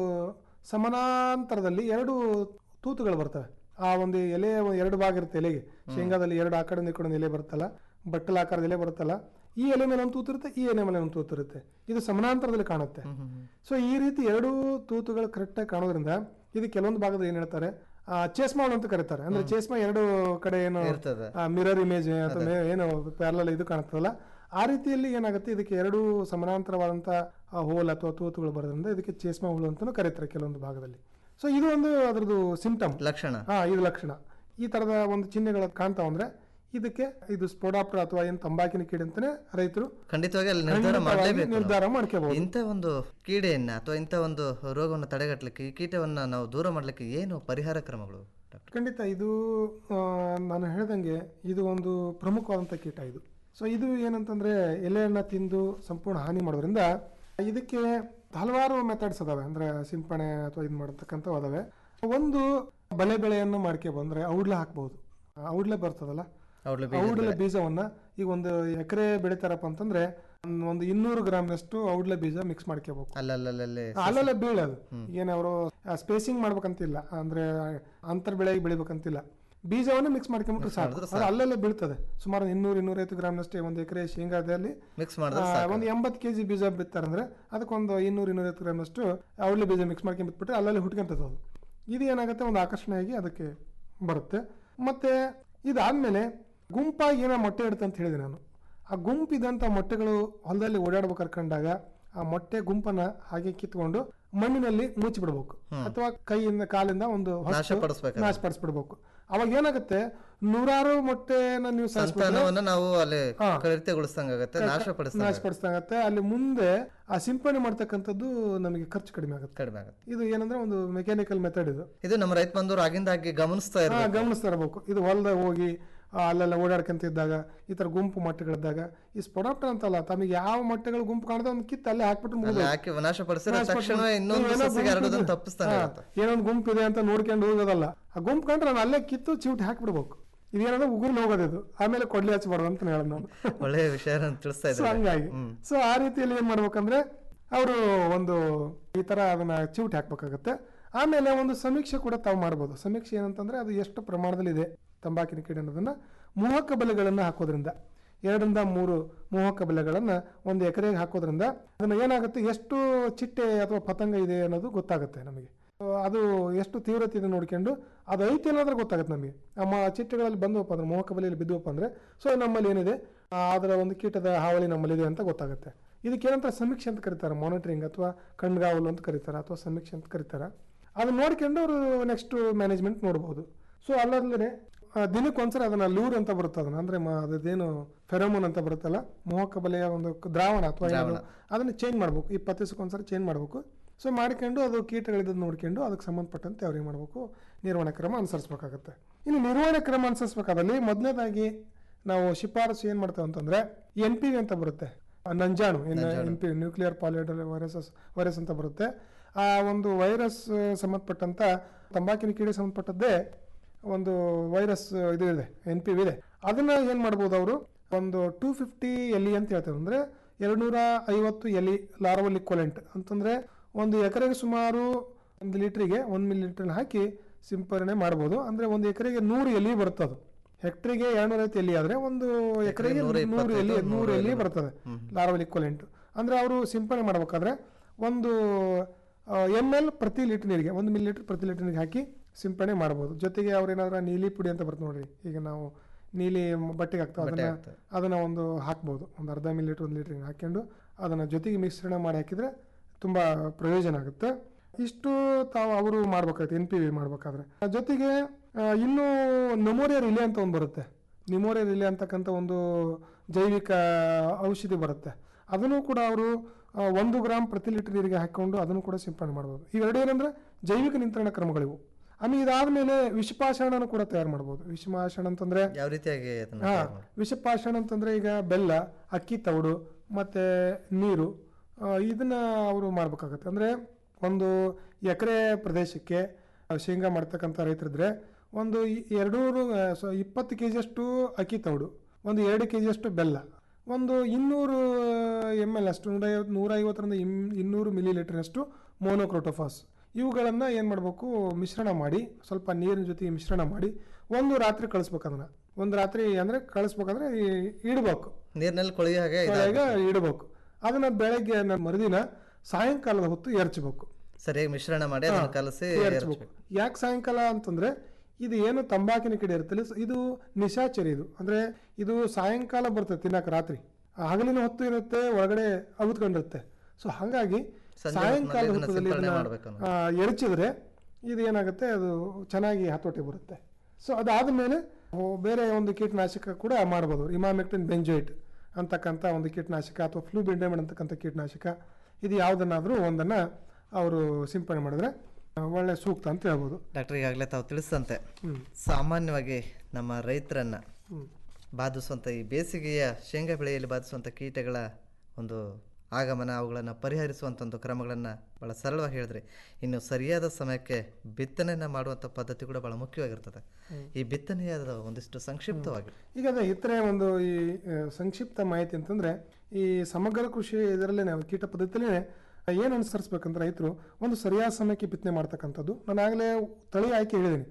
ಸಮಾನಾಂತರದಲ್ಲಿ ಎರಡು ತೂತುಗಳು ಬರ್ತವೆ ಆ ಒಂದು ಎಲೆ ಎರಡು ಭಾಗ ಇರುತ್ತೆ ಎಲೆಗೆ ಶೇಂಗಾದಲ್ಲಿ ಎರಡು ಆ ಕಡೆ ಈ ಕಡೆ ಒಂದು ಎಲೆ ಬರುತ್ತಲ್ಲ ಬಟ್ಟಲ ಆಕಾರದ ಎಲೆ ಬರುತ್ತಲ್ಲ ಈ ಎಲೆ ಮೇಲೆ ಒಂದು ತೂತಿರುತ್ತೆ ಈ ಎಲೆ ಮೇಲೆ ಒಂದು ತೂತಿರುತ್ತೆ ಇದು ಸಮಾನಾಂತರದಲ್ಲಿ ಕಾಣುತ್ತೆ ಸೊ ಈ ರೀತಿ ಎರಡು ತೂತುಗಳು ಕರೆಕ್ಟಾಗಿ ಕಾಣೋದ್ರಿಂದ ಇದು ಕೆಲವೊಂದು ಭಾಗದಲ್ಲಿ ಏನ್ ಹೇಳ್ತಾರೆ ಚೇಸ್ಮಾಲ್ ಅಂತ ಕರೀತಾರೆ ಅಂದ್ರೆ ಚೇಸ್ಮಾ ಎರಡು ಕಡೆ ಏನು ಇರ್ತದೆ. ಮಿರರ್ ಇಮೇಜ್ ಅಥವಾ ಮೇ- ಏನು ಪ್ಯಾರಲಲ್ ಇದು ಕಾಣುತ್ತಲ್ಲ ಆ ರೀತಿಯಲ್ಲಿ ಏನಾಗುತ್ತೆ ಇದಕ್ಕೆ ಎರಡು ಸಮಾನಾಂತರವಾದಂಥ ಹೋಲ್ ಅಥವಾ ತೂತುಗಳು ಬರೋದ್ರಿಂದ ಇದಕ್ಕೆ ಚೇಸ್ಮಾ ಹುಳು ಅಂತಾನು ಕರೀತಾರೆ ಕೆಲವೊಂದು ಭಾಗದಲ್ಲಿ ಸೊ ಇದು ಒಂದು ಅದರದ್ದು ಸಿಂಪ್ಟಮ್ ಲಕ್ಷಣ ಹಾ ಇದು ಲಕ್ಷಣ ಈ ತರದ ಒಂದು ಚಿಹ್ನೆಗಳು ಕಾಣ್ತಾವ ಅಂದ್ರೆ ಇದಕ್ಕೆ ಇದು ಸ್ಪೋಡಾಪ್ಟರ್ ಅಥವಾ ಏನು ತಂಬಾಕಿನ ಕೀಡೆ ಅಂತಾನೆ ರೈತರು ಖಂಡಿತವಾಗಿ ಅಲ್ಲಿ ನಿರ್ಧಾರ ಖಂಡಿತವಾಗಿ ಮಾಡಲೇಬೇಕು ನಿರ್ಧಾರ ಮಾಡ್ಕೋಬಹುದು ಇಂಥ ಒಂದು ಕೀಡೆಯನ್ನ ಅಥವಾ ಇಂಥ ಒಂದು ರೋಗವನ್ನು ತಡೆಗಟ್ಟಲಿಕ್ಕೆ ಈ ಕೀಟವನ್ನ ನಾವು ದೂರ ಮಾಡಲಿಕ್ಕೆ ಏನು ಪರಿಹಾರ ಕ್ರಮಗಳು ಡಾಕ್ಟರ್ ಖಂಡಿತ ಇದು ಆ, ನಾನು ಹೇಳ್ದಂಗೆ ಇದು ಒಂದು ಪ್ರಮುಖವಾದಂಥ ಕೀಟ ಇದು ಸೊ ಇದು ಏನಂತಂದ್ರೆ ಎಲೆಯನ್ನ ತಿಂದು ಸಂಪೂರ್ಣ ಹಾನಿ ಮಾಡೋದ್ರಿಂದ ಇದಕ್ಕೆ ಹಲವಾರು ಮೆಥಡ್ಸ್ ಅದಾವೆ ಅಂದ್ರೆ ಸಿಂಪಣೆ ಅಥವಾ ಇದು ಮಾಡತಕ್ಕಂಥವು ಅದಾವೆ ಒಂದು ಬಲೆ ಬೆಳೆಯನ್ನು ಮಾಡ್ಕೆ ಬಂದ್ರೆ ಔಡ್ಲೆ ಹಾಕ್ಬಹುದು ಔಡ್ಲೆ ಬರ್ತದಲ್ಲ ಔಡ್ಲೆ ಔಡ್ಲೆ ಬೀಜವನ್ನ ಈಗ ಒಂದು ಎಕರೆ ಬೆಳಿತಾರಪ್ಪ ಅಂತಂದ್ರೆ ಒಂದು ಇನ್ನೂರು ಗ್ರಾಮ್ನಷ್ಟು ಔಡ್ಲೆ ಬೀಜ ಮಿಕ್ಸ್ ಮಾಡ್ಕೋಬೇಕು ಅಲ್ಲಲ್ಲಲ್ಲಿ ಅಲ್ಲೆಲ್ಲ ಬೀಳೋದು ಏನು ಅವರು ಸ್ಪೇಸಿಂಗ್ ಮಾಡ್ಬೇಕಂತಿಲ್ಲ ಅಂದ್ರೆ ಅಂತರ್ ಬೆಳೆಗೆ ಬೆಳಿಬೇಕಂತಿಲ್ಲ ಬೀಜವನ್ನು ಮಿಕ್ಸ್ ಮಾಡ್ಕೊಂಡ್ಬಿಟ್ರೆ Mix ಸಾಕು ಮಾಡಿದ್ರೆ ಅದು ಅಲ್ಲಲ್ಲೇ ಬೀಳ್ತದೆ ಸುಮಾರು ಇನ್ನೂರು ಇನ್ನೂರೈವತ್ತು ಗ್ರಾಮ್ನಷ್ಟೇ ಒಂದು ಎಕರೆ ಶೇಂಗಾದಲ್ಲಿ ಮಿಕ್ಸ್ ಮಾಡಿದ್ರೆ ಆ, ಸಾಕು. ಒಂದು ಎಂಬತ್ತು ಕೆಜಿ ಬೀಜ ಬಿತ್ತಾರಂದ್ರೆ ಅದಕ್ಕೊಂದು ಇನ್ನೂರು ಇನ್ನೂರೈವತ್ತು ಗ್ರಾಮ್ನಷ್ಟು ಅವಳಿ ಬೀಜ ಮಿಕ್ಸ್ ಮಾಡ್ಕೊಂಡು ಬಿಟ್ಬಿಟ್ರೆ ಅಲ್ಲಲ್ಲಿ ಹುಟ್ಕೊಂತದೆ ಅದು ಇದು ಏನಾಗುತ್ತೆ ಒಂದು ಆಕರ್ಷಣೆಯಾಗಿ ಅದಕ್ಕೆ ಬರುತ್ತೆ ಮತ್ತೆ ಇದಾದ್ಮೇಲೆ ಗುಂಪಾಗಿ ಏನೋ ಮೊಟ್ಟೆ ಇಡುತ್ತೆ ಅಂತ ಹೇಳಿದೆ ನಾನು ಆ ಗುಂಪಿದಂಥ ಮೊಟ್ಟೆಗಳು ಹೊಲದಲ್ಲಿ ಓಡಾಡ್ಬೇಕು ಕರ್ಕೊಂಡಾಗ ಆ ಮೊಟ್ಟೆ ಗುಂಪನ್ನ ಹಾಗೆ ಕಿತ್ಕೊಂಡು ಮಣ್ಣಿನಲ್ಲಿ ಮುಚ್ಚಿ ಬಿಡ್ಬೇಕು ಅಥವಾ ಕೈಯಿಂದ ಕಾಲಿಂದ ಒಂದು ಹೊಸ್ತು ನಾಶಪಡಿಸ್ಬೇಕು ಅದನ್ನ. ನಾಶಪಡಿಸ್ಬಿಡ್ಬೇಕು ಅವಾಗ ಏನಾಗುತ್ತೆ ನೂರಾರು ಮೊಟ್ಟೆನ ನೀವು ಸಾಯಿಸ್ಬಿಟ್ರೆ ಸಂತಾನವನ್ನ ನಾವು ಅಲ್ಲಿ ಹಾ. ಕಳಿತಗೊಳಿಸ್ದಂಗಾಗತ್ತೆ ನಾಶಪಡಿಸ್ದಂಗ ನಾಶಪಡಿಸ್ದಂಗತ್ತೆ ಅಲ್ಲಿ ಮುಂದೆ ಆ ಸಿಂಪಡಣೆ ಮಾಡ್ತಕ್ಕಂಥದ್ದು ನಮಗೆ ಖರ್ಚು ಕಡಿಮೆ ಆಗುತ್ತೆ ಕಡಿಮೆ ಆಗುತ್ತೆ ಇದು ಏನಂದ್ರೆ ಒಂದು ಮೆಕ್ಯಾನಿಕಲ್ ಮೆಥಡ್ ಇದು ಇದು ನಮ್ಮ ರೈತ ಬಂದವರು ಆಗಿಂದಾಗಿ ಗಮನಿಸ್ತಾ ಹಾ, ಇರ್ಬೇಕು ಗಮನಿಸ್ತಾ ಇರಬೇಕು ಇದು ಹೊಲದಾಗ ಹೋಗಿ ಆ, ಅಲ್ಲೆಲ್ಲ ಓಡಾಡ್ಕೊಂತ ಇದ್ದಾಗ ಈ ತರ ಗುಂಪು ಮೊಟ್ಟೆಗಳಿದ್ದಾಗ ಈ ಸ್ಪೊಡಾಪ್ಟರ್ ಅಂತಲ್ಲ ತಮಗೆ ಯಾವ ಮೊಟ್ಟೆಗಳು ಗುಂಪು ಕಾಣದ ಒಂದು ಕಿತ್ತು ಅಲ್ಲೇ ಹಾಕ್ಬಿಟ್ಟು ಅಲ್ಲಿ ಮುಗಿದೋಯ್ತು. ಹಾಕಿ ನಾಶಪಡಿಸಿದ್ರೆ ನಾಶಪಡಿಸಿ- ತಕ್ಷಣವೇ ಇನ್ನೊಂದು ಏನೋ ಸಸಿಗೆ ಗುಂಪು ಹರಡೋದನ್ನ ಇದೆ. ತಪ್ಪಿಸ್ದಂಗೆ ಹಾ, ಆಗುತ್ತೆ. ಏನೊಂದು ಗುಂಪು ಇದೆ ಅಂತ ನೋಡ್ಕೊಂಡು ಹೋಗೋದಲ್ಲ ಆ ಗುಂಪು ಕಂಡ್ರೆ ನಾನು ಅಲ್ಲೇ ಕಿತ್ತು ಚಿವುಟಿ ಹಾಕ್ಬಿಡ್ಬೇಕು ಇದೇನಂದ್ರೆ ಉಗುರ್ನ ಹೋಗೋದು ಇದು ಆಮೇಲೆ ಕೊಡ್ಲಿ ಹಚ್ಚಬಾರ್ದು ಅಂತ ಹೇಳೋದು ನಾನು ಒಳ್ಳೆಯ ವಿಷಯ ತಿಳಿಸ್ತಾ ಸೊ ಇದ್ದಾರೆ ಹಂಗಾಗಿ ಸೊ ಆ ರೀತಿಯಲ್ಲಿ ಏನ್ ಮಾಡ್ಬೇಕಂದ್ರೆ ಅವರು ಒಂದು ಈ ತರ ಅದನ್ನ ಚಿವುಟಿ ಹಾಕ್ಬೇಕಾಗತ್ತೆ ಆಮೇಲೆ ಒಂದು ಸಮೀಕ್ಷೆ ಕೂಡ ತಾವು ಮಾಡ್ಬೋದು ಸಮೀಕ್ಷೆ ಏನಂತಂದ್ರೆ ಅದು ಎಷ್ಟು ಪ್ರಮಾಣದಲ್ಲಿ ಇದೆ ತಂಬಾಕಿನ ಕೀಡೆ ಅನ್ನೋದನ್ನ ಮೋಹಕ ಬಲೆಗಳನ್ನ ಹಾಕೋದ್ರಿಂದ ಎರಡರಿಂದ ಮೂರು ಮೋಹಕ ಬಲೆಗಳನ್ನ ಒಂದು ಎಕರೆಗೆ ಹಾಕೋದ್ರಿಂದ ಅದನ್ನ ಏನಾಗುತ್ತೆ ಎಷ್ಟು ಚಿಟ್ಟೆ ಅಥವಾ ಪತಂಗ ಇದೆ ಅನ್ನೋದು ಗೊತ್ತಾಗುತ್ತೆ ನಮಗೆ ಸೊ ಅದು ಎಷ್ಟು ತೀವ್ರತೆ ಇದೆ ನೋಡ್ಕೊಂಡು ಅದು ಐತಿ ಅನ್ನೋದ್ರೆ ಗೊತ್ತಾಗುತ್ತೆ ನಮಗೆ ನಮ್ಮ ಚಿಟ್ಟೆಗಳಲ್ಲಿ ಬಂದವಪ್ಪ ಅಂದ್ರೆ ಮೋಹಕ ಬಲೆಯಲ್ಲಿ ಬಿದ್ದುವಪ್ಪ ಅಂದ್ರೆ ಸೊ ನಮ್ಮಲ್ಲಿ ಏನಿದೆ ಆ, ಅದರ ಒಂದು ಕೀಟದ ಹಾವಳಿ ನಮ್ಮಲ್ಲಿದೆ ಅಂತ ಗೊತ್ತಾಗುತ್ತೆ ಇದಕ್ಕೆ ಏನಂತ ಸಮೀಕ್ಷೆ ಅಂತ ಕರೀತಾರೆ ಮಾನಿಟರಿಂಗ್ ಅಥವಾ ಕಣ್ಗಾವಲು ಅಂತ ಕರೀತಾರೆ ಅಥವಾ ಸಮೀಕ್ಷೆ ಅಂತ ಕರೀತಾರೆ ಅದನ್ನ ನೋಡ್ಕೊಂಡು ಅವರು ನೆಕ್ಸ್ಟ್ ಮ್ಯಾನೇಜ್ಮೆಂಟ್ ನೋಡ್ಬೋದು ಸೊ ಅಲ್ಲಲ್ಲೇ ದಿನಕ್ಕೆ ಒಂದ್ಸಲ ಅದನ್ನ ಲೂರ್ ಅಂತ ಬರುತ್ತೆ ಅದನ್ನ ಅಂದ್ರೆ ಮ- ಅದೇನು ಫೆರೋಮೋನ್ ಅಂತ ಬರುತ್ತಲ್ಲ ಮೋಹಕ ಬಲೆಯ ಒಂದು ಕ- ದ್ರಾವಣ ಅಥವಾ ಏನದು, ಅದನ್ನ ಚೇಂಜ್ ಮಾಡ್ಬೇಕು ಇಪ್ಪತ್ತು ದಿವಸಕ್ಕೊಂದ್ಸಲ ಚೇಂಜ್ ಮಾಡ್ಬೇಕು ಸೊ ಮಾಡ್ಕೊಂಡು ಅದು ಕೀಟಗಳಿದ್ದು ನೋಡ್ಕೊಂಡು ಅದಕ್ಕೆ ಸಂಬಂಧಪಟ್ಟಂತೆ ಅವ್ರು ಏನು ಮಾಡಬೇಕು ನಿರ್ವಹಣಾ ಕ್ರಮ ಅನುಸರಿಸಬೇಕಾಗುತ್ತೆ ಇನ್ನು ನಿರ್ವಹಣೆ ಕ್ರಮ ಅನುಸರಿಸಬೇಕಾದಲ್ಲಿ ಮೊದಲನೇದಾಗಿ ನಾವು ಶಿಫಾರಸು ಏನು ಮಾಡ್ತೇವೆ ಅಂತಂದ್ರೆ ಎನ್ ಪಿ ವಿ ಅಂತ ಬರುತ್ತೆ ಆ ನಂಜಾಣು N P nuclear polyhedral viruses virus ಅಂತ ಬರುತ್ತೆ ಆ ಒಂದು ವೈರಸ್ ಸಂಬಂಧಪಟ್ಟಂತ ತಂಬಾಕಿನ ಕೀಡೆ ಸಂಬಂಧಪಟ್ಟದ್ದೇ ಒಂದು ವೈರಸ್ ಇದು ಇದೆ ಎನ್ ಪಿ ಇದೆ ಅದನ್ನ ಏನ್ ಮಾಡ್ಬೋದು ಅವರು ಒಂದು ಟೂ ಫಿಫ್ಟಿ ಎಲಿ ಅಂತ ಹೇಳ್ತಾರೆ ಅಂದ್ರೆ ಎರಡ್ನೂರ ಐವತ್ತು ಎಲಿ ಲಾರ್ವಲ್ ಇಕ್ವಲೆಂಟ್ ಅಂತಂದ್ರೆ ಒಂದು ಎಕರೆಗೆ ಸುಮಾರು ಒಂದು ಲೀಟ್ರಿಗೆ ಒಂದು ಮಿಲಿ ಲೀಟರ್ ಹಾಕಿ ಸಿಂಪರಣೆ ಮಾಡ್ಬೋದು ಅಂದ್ರೆ ಒಂದು ಎಕರೆಗೆ ನೂರು ಎಲಿ ಬರ್ತದೆ ಹೆಕ್ಟ್ರಿಗೆ ಎರಡ್ನೂರ ಐವತ್ತು ಎಲಿ ಆದ್ರೆ ಒಂದು ಎಕರೆಗೆ ನೂರ ನೂರು ಎಲಿ ಇಪ್ಪತ್ತೈದು, ನೂರು ನೂರು ಎಲಿ ಎಲೆ ಬರ್ತದೆ ಲಾರ್ವಲ್ ಇಕ್ವಲೆಂಟ್ ಅಂದ್ರೆ ಅವರು ಸಿಂಪರಣೆ ಮಾಡ್ಬೇಕಾದ್ರೆ ಒಂದು ಎಮ್ ಎಲ್ ಪ್ರತಿ ಲೀಟರ್ ನೀರಿಗೆ ಒಂದು ಮಿಲಿ ಲೀಟರ್ ಪ್ರತಿ ಲೀಟರ್ ನೀರಿಗೆ ಹಾಕಿ ಸಿಂಪರಣೆ ಮಾಡ್ಬೋದು ಜೊತೆಗೆ ಅವ್ರು ಏನಾದ್ರು ನೀಲಿ ಪುಡಿ ಅಂತ ಬರ್ತದೆ ನೋಡ್ರಿ ಈಗ ನಾವು ನೀಲಿ ಮ- ಬಟ್ಟೆಗೆ ಹಾಕ್ತಾವೆ ಬಟ್ಟೆ ಅದನ್ನ ಹಾಕ್ತೇವೆ. ಅದನ್ನ ಒಂದು ಹಾಕ್ಬೋದು ಒಂದು ಅರ್ಧ ಮಿಲಿ ಲೀಟರ್ ಒಂದು ಲೀಟರ್ ಹಾಕೊಂಡು ಅದನ್ನ ಜೊತೆಗೆ ಮಿಶ್ರಣ ಮಾಡಿ ಹಾಕಿದ್ರೆ ತುಂಬಾ ಪ್ರಯೋಜನ ಆಗುತ್ತೆ ಇಷ್ಟು ತಾವು ಅವರು ಮಾಡ್ಬೇಕಾಗುತ್ತೆ ಎನ್ ಪಿ ವಿ ಮಾಡ್ಬೇಕಾದ್ರೆ ಆ ಜೊತೆಗೆ ಆ, ಇನ್ನೂ ನಮೋರಿಯಾ ರಿಲೆ ಅಂತ ಒಂದು ಬರುತ್ತೆ ನಿಮೋರಿಯಾ ರಿಲೆ ಅಂತಕ್ಕಂಥ ಒಂದು ಜೈವಿಕ ಔಷಧಿ ಬರುತ್ತೆ ಅದನ್ನು ಕೂಡ ಅವರು ಒಂದು ಗ್ರಾಮ್ ಪ್ರತಿ ಲೀಟರ್ ನೀರಿಗೆ ಹಾಕೊಂಡು ಅದನ್ನು ಕೂಡ ಸಿಂಪಡಣೆ ಮಾಡ್ಬೋದು ಇವೆರಡು ಏನಂದ್ರೆ ಜೈವಿಕ ನಿಯಂತ್ರಣ ಕ್ರಮಗಳಿವು ಆಮೇಲೆ ಇದಾದ್ಮೇಲೆ ವಿಷಪಾಷಾಣನ ಕೂಡ ತಯಾರು ಮಾಡ್ಬೋದು ವಿಷಪಾಷಾಣ ಅಂತಂದ್ರೆ ಯಾವ ರೀತಿಯಾಗಿ ಅದನ್ನ ಹಾ ತಯಾರು ಮಾಡೋದು? ವಿಷಪಾಷಾಣ ಅಂತಂದ್ರೆ ಈಗ ಬೆಲ್ಲ ಅಕ್ಕಿ ತೌಡು ಮತ್ತೆ ನೀರು ಆ, ಇದನ್ನ ಅವರು ಮಾಡ್ಬೇಕಾಗತ್ತೆ ಅಂದ್ರೆ ಒಂದು ಎಕರೆ ಪ್ರದೇಶಕ್ಕೆ ಆ, ಶೇಂಗಾ ಮಾಡ್ತಕ್ಕಂಥ ರೈತರಿದ್ರೆ ಒಂದು ಈ- ಎರಡೂರು ಆ, ಸೊ ಇಪ್ಪತ್ತು ಕೆ ಜಿಯಷ್ಟು ಅಕ್ಕಿ ತೌಡು ಒಂದು ಎರಡು ಕೆ ಜಿಯಷ್ಟು ಬೆಲ್ಲ ಒಂದು ಇನ್ನೂರು ಎಮ್ ಎಲ್ ಅಷ್ಟು ನೂರ ಐವತ್ತು ನೂರ ಐವತ್ತರಿಂದ ಇಮ್- ಇನ್ನೂರು ಮಿಲಿ ಲೀಟರ್ನಷ್ಟು ಮೋನೋಕ್ರೋಟೋಫಾಸ್ ಇವುಗಳನ್ನು ಏನು ಮಾಡಬೇಕು ಮಿಶ್ರಣ ಮಾಡಿ ಸ್ವಲ್ಪ ನೀರಿನ ಜೊತೆಗೆ ಮಿಶ್ರಣ ಮಾಡಿ ಒಂದು ರಾತ್ರಿ ಕಳಿಸ್ಬೇಕು ಅದನ್ನ ಒಂದು ರಾತ್ರಿ ಅಂದರೆ ಕಳಿಸ್ಬೇಕಂದ್ರೆ ಈ- ಇಡ್ಬೇಕು ನೀರಿನಲ್ಲಿ ಕೊಳೆಯ ಹಾಗೆ ಈಗ ಇದಾಗುತ್ತೆ. ಇಡಬೇಕು ಅದನ್ನ ಬೆಳಗ್ಗೆ ನ- ಮರುದಿನ ಸಾಯಂಕಾಲದ ಹೊತ್ತು ಎರಚಬೇಕು ಸರಿಯಾಗಿ ಮಿಶ್ರಣ ಮಾಡಿ ಅದನ್ನ ಕಲಸಿ ಎರಚಬೇಕು ಯಾಕೆ ಸಾಯಂಕಾಲ ಅಂತಂದ್ರೆ ಇದು ಏನು ತಂಬಾಕಿನ ಕಡೆ ಇರುತ್ತಲ್ಲ ಇದು ನಿಶಾಚರಿ ಇದು ಅಂದ್ರೆ ಇದು ಸಾಯಂಕಾಲ ಬರ್ತದೆ ತಿನ್ನಕ್ಕೆ ರಾತ್ರಿ ಆ ಹಗಲಿನ ಹೊತ್ತು ಇರುತ್ತೆ ಒಳಗಡೆ ಅವಿತ್ಕೊಂಡಿರುತ್ತೆ ಸೊ ಹಾಗಾಗಿ ಸಂಜೆ ಸಾಯಂಕಾಲ ಹೊತ್ತಿನಲ್ಲಿ ಇದನ್ನ ಹೊತ್ತದಲ್ಲಿ ಸಿಂಪಡಣೆ ಇದನ್ನ, ಮಾಡ್ಬೇಕು ಅನ್ನೋದು. ಆ, ಎರಚಿದ್ರೆ ಇದು ಏನಾಗುತ್ತೆ ಅದು ಚೆನ್ನಾಗಿ ಹತೋಟಿ ಬರುತ್ತೆ ಸೊ ಅದಾದ್ಮೇಲೆ ಓ, ಬೇರೆ ಒಂದು ಕೀಟನಾಶಕ ಕೂಡ ಮಾಡ್ಬೋದು ಇಮಾಮೆಕ್ಟಿನ್ ಬೆಂಜೋಯಿಟ್ ಅಂತಕ್ಕಂಥ ಒಂದು ಕೀಟನಾಶಕ ಅಥವಾ ಫ್ಲೂ ಬೆಂಡಮಿನ್ ಅಂತಕ್ಕಂಥ ಕೀಟನಾಶಕ ಇದು ಯಾವುದನ್ನಾದರೂ ಒಂದನ್ನು ಅವರು ಸಿಂಪಡಣೆ ಮಾಡಿದ್ರೆ ಆ, ಒಳ್ಳೆ ಸೂಕ್ತ ಅಂತ ಹೇಳ್ಬೋದು ಡಾಕ್ಟರ್ ಈಗಾಗಲೇ ತಾವು ತಿಳಿಸಂತೆ ಹ್ಮ್. ಸಾಮಾನ್ಯವಾಗಿ ನಮ್ಮ ರೈತರನ್ನ ಹ್ಮ್. ಬಾಧಿಸುವಂಥ ಈ ಬೇಸಿಗೆಯ ಶೇಂಗಾ ಬೆಳೆಯಲ್ಲಿ ಬಾಧಿಸುವಂಥ ಕೀಟಗಳ ಒಂದು ಆಗಮನ ಅವುಗಳನ್ನು ಪರಿಹರಿಸುವಂಥ ಒಂದು ಕ್ರಮಗಳನ್ನು ಭಾಳ ಸರಳವಾಗಿ ಹೇಳಿದ್ರಿ ಇನ್ನು ಸರಿಯಾದ ಸಮಯಕ್ಕೆ ಬಿತ್ತನೆಯನ್ನು ಮಾಡುವಂಥ ಪದ್ಧತಿ ಕೂಡ ಭಾಳ ಮುಖ್ಯವಾಗಿರ್ತದೆ ಈ ಬಿತ್ತನೆಯ ಒಂದಿಷ್ಟು ಸಂಕ್ಷಿಪ್ತವಾಗಿ ಈಗ ಅದೇ ಇತರೆ ಒಂದು ಈ ಆ, ಸಂಕ್ಷಿಪ್ತ ಮಾಹಿತಿ ಅಂತಂದ್ರೆ ಈ ಸಮಗ್ರ ಕೃಷಿ ಇದರಲ್ಲೇ ನಾವು ಕೀಟ ಪದ್ಧತಿಯಲ್ಲೇ ಏನು ಅನುಸರಿಸ್ಬೇಕಂದ್ರೆ ರೈತರು ಒಂದು ಸರಿಯಾದ ಸಮಯಕ್ಕೆ ಬಿತ್ತನೆ ಮಾಡ್ತಕ್ಕಂಥದ್ದು ನಾನು ಆಗಲೇ ತಳಿ ಆಯ್ಕೆ ಹೇಳಿದ್ದೀನಿ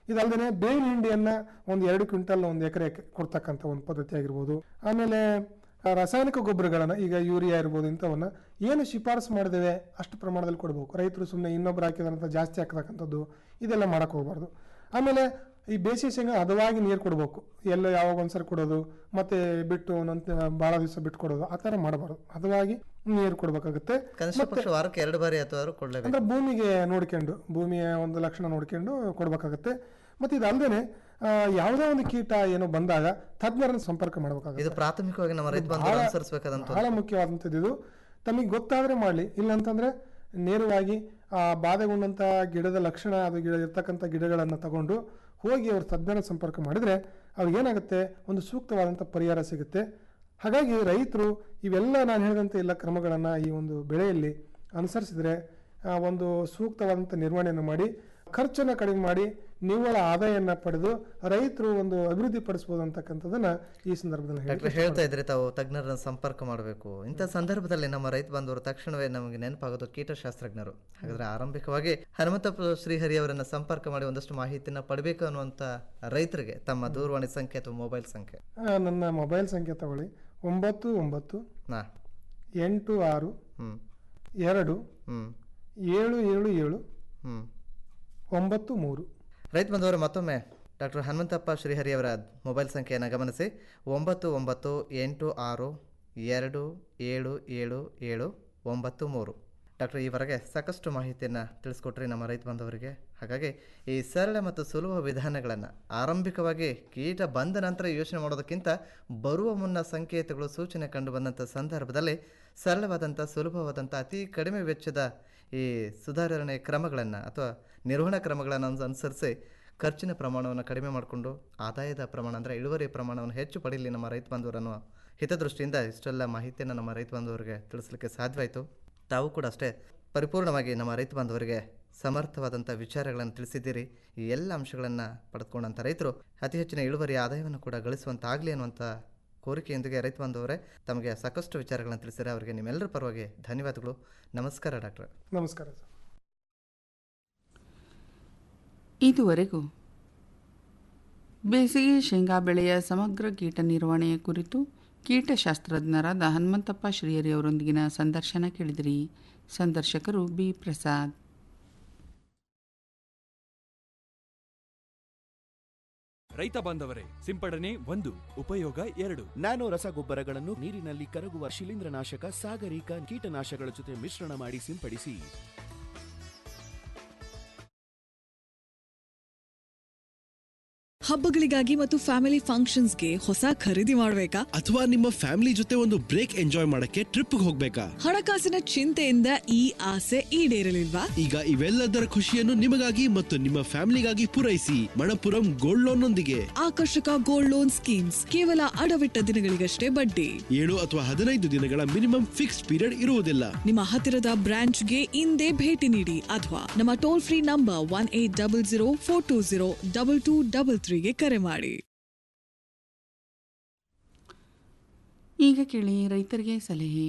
ಇದಲ್ಲದೆ ಬೇವಿನ ಹಿಂಡಿಯನ್ನ ಒಂದು ಎರಡು ಕ್ವಿಂಟಲ್ ಒಂದು ಎಕರೆ ಕೊಡ್ತಕ್ಕಂಥ ಒಂದು ಪದ್ಧತಿ ಆಗಿರ್ಬೋದು ಆಮೇಲೆ ಆ ರಾಸಾಯನಿಕ ಗೊಬ್ಬರಗಳನ್ನ ಈಗ ಯೂರಿಯಾ ಇರ್ಬೋದು ಇಂಥವನ್ನ ಏನು ಶಿಫಾರಸು ಮಾಡಿದ್ದೇವೆ ಅಷ್ಟು ಪ್ರಮಾಣದಲ್ಲಿ ಕೊಡಬೇಕು ರೈತರು ಸುಮ್ಮನೆ ಇನ್ನೊಬ್ರು ಹಾಕಿದಂಥ ಜಾಸ್ತಿ ಹಾಕ್ತಕ್ಕಂಥದ್ದು ಇದೆಲ್ಲ ಮಾಡಕ್ ಹೋಗ್ಬಾರ್ದು ಆಮೇಲೆ ಈ ಬೇಸಿಗೆ ಶೇಂಗಾ ಹದವಾಗಿ ನೀರು ಕೊಡಬೇಕು ಎಲ್ಲ ಯಾವಾಗ ಒಂದ್ಸರಿ ಕೊಡೋದು ಮತ್ತೆ ಬಿಟ್ಟು ಒಂದೊಂದು ಭಾಳ ದಿವಸ ಬಿಟ್ಟು ಕೊಡೋದು ಆ ಥರ ಮಾಡಬಾರ್ದು ಹದವಾಗಿ ನೀರು ಕೊಡಬೇಕಾಗುತ್ತೆ ಕನಿಷ್ಠ ಪಕ್ಷ ವಾರಕ್ಕೆ ಎರಡು ಬಾರಿ ಅಥವಾ ಕೊಡಲೇಬೇಕು ಅಂದ್ರೆ ಭೂಮಿಗೆ ನೋಡ್ಕೊಂಡು ಭೂಮಿಯ ಒಂದು ಲಕ್ಷಣ ನೋಡ್ಕೊಂಡು ಕೊಡಬೇಕಾಗುತ್ತೆ ಮತ್ತೆ ಇದಲ್ಲದೆ ಯಾವುದೇ ಒಂದು ಕೀಟ ಏನೋ ಬಂದಾಗ ತಜ್ಞರನ್ನ ಸಂಪರ್ಕ ಮಾಡಬೇಕಾಗುತ್ತೆ ಇದು ಪ್ರಾಥಮಿಕವಾಗಿ ನಮ್ಮ ರೈತ ಬಾಂಧವರು ಬಹಳ- ಅನುಸರಿಸಬೇಕಾದಂತ ಬಹಳ ಮುಖ್ಯವಾದಂಥದ್ದು ಇದು ತಮಗೆ ಗೊತ್ತಾದ್ರೆ ಮಾಡಲಿ ಇಲ್ಲಂತಂದ್ರೆ ನೇರವಾಗಿ ಆ ಬಾಧೆಗೊಂಡಂಥ ಗಿಡದ ಲಕ್ಷಣ ಅದು ಗಿಡ ಇರ್ತಕ್ಕಂಥ ಗಿಡಗಳನ್ನು ತಗೊಂಡು ಹೋಗಿ ಅವ್ರ ತಜ್ಞರ ಸಂಪರ್ಕ ಮಾಡಿದರೆ ಅವ್ರಿಗೆ ಏನಾಗುತ್ತೆ ಒಂದು ಸೂಕ್ತವಾದಂಥ ಪರಿಹಾರ ಸಿಗುತ್ತೆ ಹಾಗಾಗಿ ರೈತರು ಇವೆಲ್ಲ ನಾನು ಹೇಳಿದಂಥ ಎಲ್ಲ ಕ್ರಮಗಳನ್ನು ಈ ಒಂದು ಬೆಳೆಯಲ್ಲಿ ಅನುಸರಿಸಿದರೆ ಆ, ಒಂದು ಸೂಕ್ತವಾದಂಥ ನಿರ್ವಹಣೆಯನ್ನು ಮಾಡಿ ಖರ್ಚನ್ನು ಕಡಿಮೆ ಮಾಡಿ ನಿವ್ವಳ ಆದಾಯವನ್ನು ಪಡೆದು ರೈತರು ಒಂದು ಅಭಿವೃದ್ಧಿ ಪಡಿಸ್ಬೋದು ಅಂತಕ್ಕಂಥದ್ದನ್ನ ಈ ಸಂದರ್ಭದಲ್ಲಿ ಡಾಕ್ಟರ್ ಹೇಳಲಿಕ್ಕೆ ಹೇಳ್ತಾ ಇದ್ರೆ ತಾವು ತಜ್ಞರನ್ನ ಸಂಪರ್ಕ ಮಾಡಬೇಕು ಇಂಥ ಸಂದರ್ಭದಲ್ಲಿ ನಮ್ಮ ರೈತ ಬಾಂಧವರು ತಕ್ಷಣವೇ ನಮಗೆ ನೆನಪಾಗೋದು ಕೀಟಶಾಸ್ತ್ರಜ್ಞರು ಹಾಗಾದ್ರೆ ಆರಂಭಿಕವಾಗಿ ಹನುಮಂತಪ್ಪ ಶ್ರೀಹರಿ ಅವರನ್ನ ಸಂಪರ್ಕ ಮಾಡಿ ಒಂದಷ್ಟು ಮಾಹಿತಿನ ಪಡಬೇಕು ಅನ್ನುವಂಥ ರೈತರಿಗೆ ತಮ್ಮ ದೂರವಾಣಿ ಸಂಖ್ಯೆ ಅಥವಾ ಮೊಬೈಲ್ ಸಂಖ್ಯೆ ಆ, ನನ್ನ ಮೊಬೈಲ್ ಸಂಖ್ಯೆ ತಗೊಳ್ಳಿ ಒಂಬತ್ತು ಒಂಬತ್ತು ನಾ ಎಂಟು ಆರು ಹ್ಮ್ ಎರಡು ಹ್ಮ್ ಏಳು ಏಳು ಏಳು ಹ್ಮ್ ಒಂಬತ್ತು ಮೂರು ರೈತ ಬಂಧುವರು ಮತ್ತೊಮ್ಮೆ ಡಾಕ್ಟರ್ ಹನುಮಂತಪ್ಪ ಶ್ರೀಹರಿ ಅವರ ಮೊಬೈಲ್ ಸಂಖ್ಯೆಯನ್ನು ಗಮನಿಸಿ ಒಂಬತ್ತು ಒಂಬತ್ತು ಎಂಟು ಆರು ಎರಡು ಏಳು ಏಳು ಏಳು ಒಂಬತ್ತು ಮೂರು ಡಾಕ್ಟರ್ ಈವರೆಗೆ ಸಾಕಷ್ಟು ಮಾಹಿತಿಯನ್ನು ತಿಳಿಸ್ಕೊಟ್ರಿ ನಮ್ಮ ರೈತ ಬಾಂಧವರಿಗೆ ಹಾಗಾಗಿ ಈ ಸರಳ ಮತ್ತು ಸುಲಭ ವಿಧಾನಗಳನ್ನು ಆರಂಭಿಕವಾಗಿ ಕೀಟ ಬಂದ ನಂತರ ಯೋಚನೆ ಮಾಡೋದಕ್ಕಿಂತ ಬರುವ ಮುನ್ನ ಸಂಕೇತಗಳು ಸೂಚನೆ ಕಂಡು ಬಂದಂಥ ಸಂದರ್ಭದಲ್ಲಿ ಸರಳವಾದಂಥ ಸುಲಭವಾದಂಥ ಅತಿ ಕಡಿಮೆ ವೆಚ್ಚದ ಈ ಸುಧಾರಣೆ ಕ್ರಮಗಳನ್ನು ಅಥವಾ ನಿರ್ವಹಣಾ ಕ್ರಮಗಳನ್ನು ಅನು- ಅನುಸರಿಸಿ ಖರ್ಚಿನ ಪ್ರಮಾಣವನ್ನು ಕಡಿಮೆ ಮಾಡಿಕೊಂಡು ಆದಾಯದ ಪ್ರಮಾಣ ಅಂದರೆ ಇಳುವರಿ ಪ್ರಮಾಣವನ್ನು ಹೆಚ್ಚು ಪಡೀಲಿ ನಮ್ಮ ರೈತ ಬಾಂಧವರನ್ನು ಹಿತದೃಷ್ಟಿಯಿಂದ ಇಷ್ಟೆಲ್ಲ ಮಾಹಿತಿಯನ್ನು ನಮ್ಮ ರೈತ ಬಾಂಧವರಿಗೆ ತಿಳಿಸ್ಲಿಕ್ಕೆ ಸಾಧ್ಯವಾಯಿತು ತಾವು ಕೂಡ ಅಷ್ಟೇ ಪರಿಪೂರ್ಣವಾಗಿ ನಮ್ಮ ರೈತ ಬಾಂಧವರಿಗೆ ಸಮರ್ಥವಾದಂಥ ವಿಚಾರಗಳನ್ನು ತಿಳಿಸಿದ್ದೀರಿ ಈ ಎಲ್ಲ ಅಂಶಗಳನ್ನು ಪಡೆದುಕೊಂಡಂಥ ರೈತರು ಅತಿ ಹೆಚ್ಚಿನ ಇಳುವರಿ ಆದಾಯವನ್ನು ಕೂಡ ಗಳಿಸುವಂತಾಗಲಿ ಅನ್ನುವಂಥ ಕೋರಿಕೆಯೊಂದಿಗೆ ರೈತ ಬಾಂಧವರೇ ತಮಗೆ ಸಾಕಷ್ಟು ವಿಚಾರಗಳನ್ನು ತಿಳಿಸಿದರೆ ಅವರಿಗೆ ನಿಮ್ಮೆಲ್ಲರ ಪರವಾಗಿ ಧನ್ಯವಾದಗಳು ನಮಸ್ಕಾರ ಡಾಕ್ಟರ್ ನಮಸ್ಕಾರ ಸರ್ ಇದುವರೆಗೂ ಬೇಸಿಗೆ ಶೇಂಗಾ ಬೆಳೆಯ ಸಮಗ್ರ ಕೀಟ ನಿರ್ವಹಣೆಯ ಕುರಿತು ಕೀಟಶಾಸ್ತ್ರಜ್ಞರಾದ ಹನುಮಂತಪ್ಪ ಶ್ರೀಹರಿ ಅವರೊಂದಿಗಿನ ಸಂದರ್ಶನ ಕೇಳಿದಿರಿ ಸಂದರ್ಶಕರು ಬಿ ಪ್ರಸಾದ್ ರೈತ ಬಾಂಧವರೇ ಸಿಂಪಡಣೆ ಒಂದು ಉಪಯೋಗ ಎರಡು ನ್ಯಾನೋ ರಸಗೊಬ್ಬರಗಳನ್ನು ನೀರಿನಲ್ಲಿ ಕರಗುವ ಶಿಲೀಂಧ್ರನಾಶಕ ಸಾಗರಿಕ ಕೀಟನಾಶಕಗಳ ಜೊತೆ ಮಿಶ್ರಣ ಮಾಡಿ ಸಿಂಪಡಿಸಿ ಹಬ್ಬಗಳಿಗಾಗಿ ಮತ್ತು ಫ್ಯಾಮಿಲಿ ಫಂಕ್ಷನ್ಸ್ಗೆ ಹೊಸ ಖರೀದಿ ಮಾಡಬೇಕಾ ಅಥವಾ ನಿಮ್ಮ ಫ್ಯಾಮಿಲಿ ಜೊತೆ ಒಂದು ಬ್ರೇಕ್ ಎಂಜಾಯ್ ಮಾಡಕ್ಕೆ ಟ್ರಿಪ್ ಹೋಗ್ಬೇಕಾ ಹಣಕಾಸಿನ ಚಿಂತೆಯಿಂದ ಈ ಆಸೆ ಈಡೇರಲಿಲ್ವಾ ಈಗ ಇವೆಲ್ಲದರ ಖುಷಿಯನ್ನು ನಿಮಗಾಗಿ ಮತ್ತು ನಿಮ್ಮ ಫ್ಯಾಮಿಲಿಗಾಗಿ ಪೂರೈಸಿ ಮಣಪುರಂ ಗೋಲ್ಡ್ ಲೋನ್ ನೊಂದಿಗೆ ಆಕರ್ಷಕ ಗೋಲ್ಡ್ ಲೋನ್ ಸ್ಕೀಮ್ಸ್ ಕೇವಲ ಅಡವಿಟ್ಟ ದಿನಗಳಿಗಷ್ಟೇ ಬಡ್ಡಿ ಏಳು ಅಥವಾ ಹದಿನೈದು ದಿನಗಳ ಮಿನಿಮಮ್ ಫಿಕ್ಸ್ಡ್ ಪೀರಿಯಡ್ ಇರುವುದಿಲ್ಲ ನಿಮ್ಮ ಹತ್ತಿರದ ಬ್ರಾಂಚ್ಗೆ ಇಂದೇ ಭೇಟಿ ನೀಡಿ ಅಥವಾ ನಮ್ಮ toll free number one eight double zero four two zero double two double ತ್ರೀಗೆ ಕರೆ ಮಾಡಿ ಈಗ ಕೇಳಿ ರೈತರಿಗೆ ಸಲಹೆ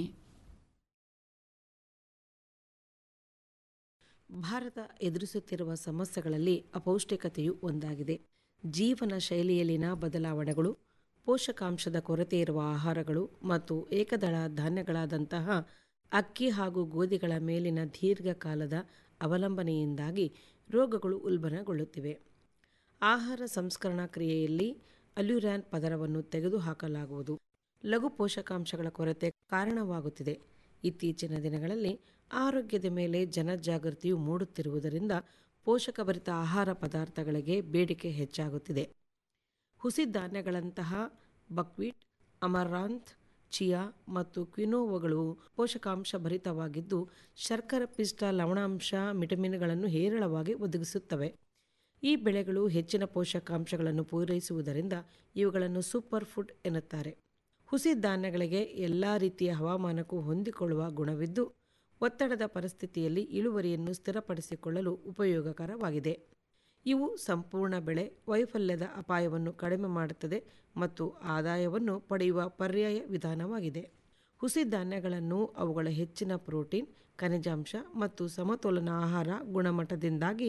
ಭಾರತ ಎದುರಿಸುತ್ತಿರುವ ಸಮಸ್ಯೆಗಳಲ್ಲಿ ಅಪೌಷ್ಟಿಕತೆಯು ಒಂದಾಗಿದೆ ಜೀವನ ಶೈಲಿಯಲ್ಲಿನ ಬದಲಾವಣೆಗಳು ಪೋಷಕಾಂಶದ ಕೊರತೆ ಇರುವ ಆಹಾರಗಳು ಮತ್ತು ಏಕದಳ ಧಾನ್ಯಗಳಾದಂತಹ ಅಕ್ಕಿ ಹಾಗೂ ಗೋಧಿಗಳ ಮೇಲಿನ ದೀರ್ಘಕಾಲದ ಅವಲಂಬನೆಯಿಂದಾಗಿ ರೋಗಗಳು ಉಲ್ಬಣಗೊಳ್ಳುತ್ತಿವೆ ಆಹಾರ ಸಂಸ್ಕರಣಾ ಕ್ರಿಯೆಯಲ್ಲಿ ಅಲ್ಯೂರ್ಯಾನ್ ಪದರವನ್ನು ತೆಗೆದುಹಾಕಲಾಗುವುದು ಲಘು ಪೋಷಕಾಂಶಗಳ ಕೊರತೆ ಕಾರಣವಾಗುತ್ತಿದೆ ಇತ್ತೀಚಿನ ದಿನಗಳಲ್ಲಿ ಆರೋಗ್ಯದ ಮೇಲೆ ಜನಜಾಗೃತಿಯು ಮೂಡುತ್ತಿರುವುದರಿಂದ ಪೋಷಕಭರಿತ ಆಹಾರ ಪದಾರ್ಥಗಳಿಗೆ ಬೇಡಿಕೆ ಹೆಚ್ಚಾಗುತ್ತಿದೆ ಹುಸಿ ಧಾನ್ಯಗಳಂತಹ ಬಕ್ವೀಟ್ ಅಮರಾಂತ್ ಚಿಯಾ ಮತ್ತು ಕ್ವಿನೋವಗಳು ಪೋಷಕಾಂಶ ಭರಿತವಾಗಿದ್ದು ಶರ್ಕರ ಪಿಷ್ಟ ಲವಣಾಂಶ ವಿಟಮಿನ್ಗಳನ್ನು ಹೇರಳವಾಗಿ ಒದಗಿಸುತ್ತವೆ ಈ ಬೆಳೆಗಳು ಹೆಚ್ಚಿನ ಪೋಷಕಾಂಶಗಳನ್ನು ಪೂರೈಸುವುದರಿಂದ ಇವುಗಳನ್ನು ಸೂಪರ್ ಫುಡ್ ಎನ್ನುತ್ತಾರೆ ಹುಸಿ ಧಾನ್ಯಗಳಿಗೆ ಎಲ್ಲ ರೀತಿಯ ಹವಾಮಾನಕ್ಕೂ ಹೊಂದಿಕೊಳ್ಳುವ ಗುಣವಿದ್ದು ಒತ್ತಡದ ಪರಿಸ್ಥಿತಿಯಲ್ಲಿ ಇಳುವರಿಯನ್ನು ಸ್ಥಿರಪಡಿಸಿಕೊಳ್ಳಲು ಉಪಯೋಗಕರವಾಗಿದೆ ಇವು ಸಂಪೂರ್ಣ ಬೆಳೆ ವೈಫಲ್ಯದ ಅಪಾಯವನ್ನು ಕಡಿಮೆ ಮಾಡುತ್ತದೆ ಮತ್ತು ಆದಾಯವನ್ನು ಪಡೆಯುವ ಪರ್ಯಾಯ ವಿಧಾನವಾಗಿದೆ ಹುಸಿ ಧಾನ್ಯಗಳನ್ನು ಅವುಗಳ ಹೆಚ್ಚಿನ ಪ್ರೋಟೀನ್ ಖನಿಜಾಂಶ ಮತ್ತು ಸಮತೋಲನ ಆಹಾರ ಗುಣಮಟ್ಟದಿಂದಾಗಿ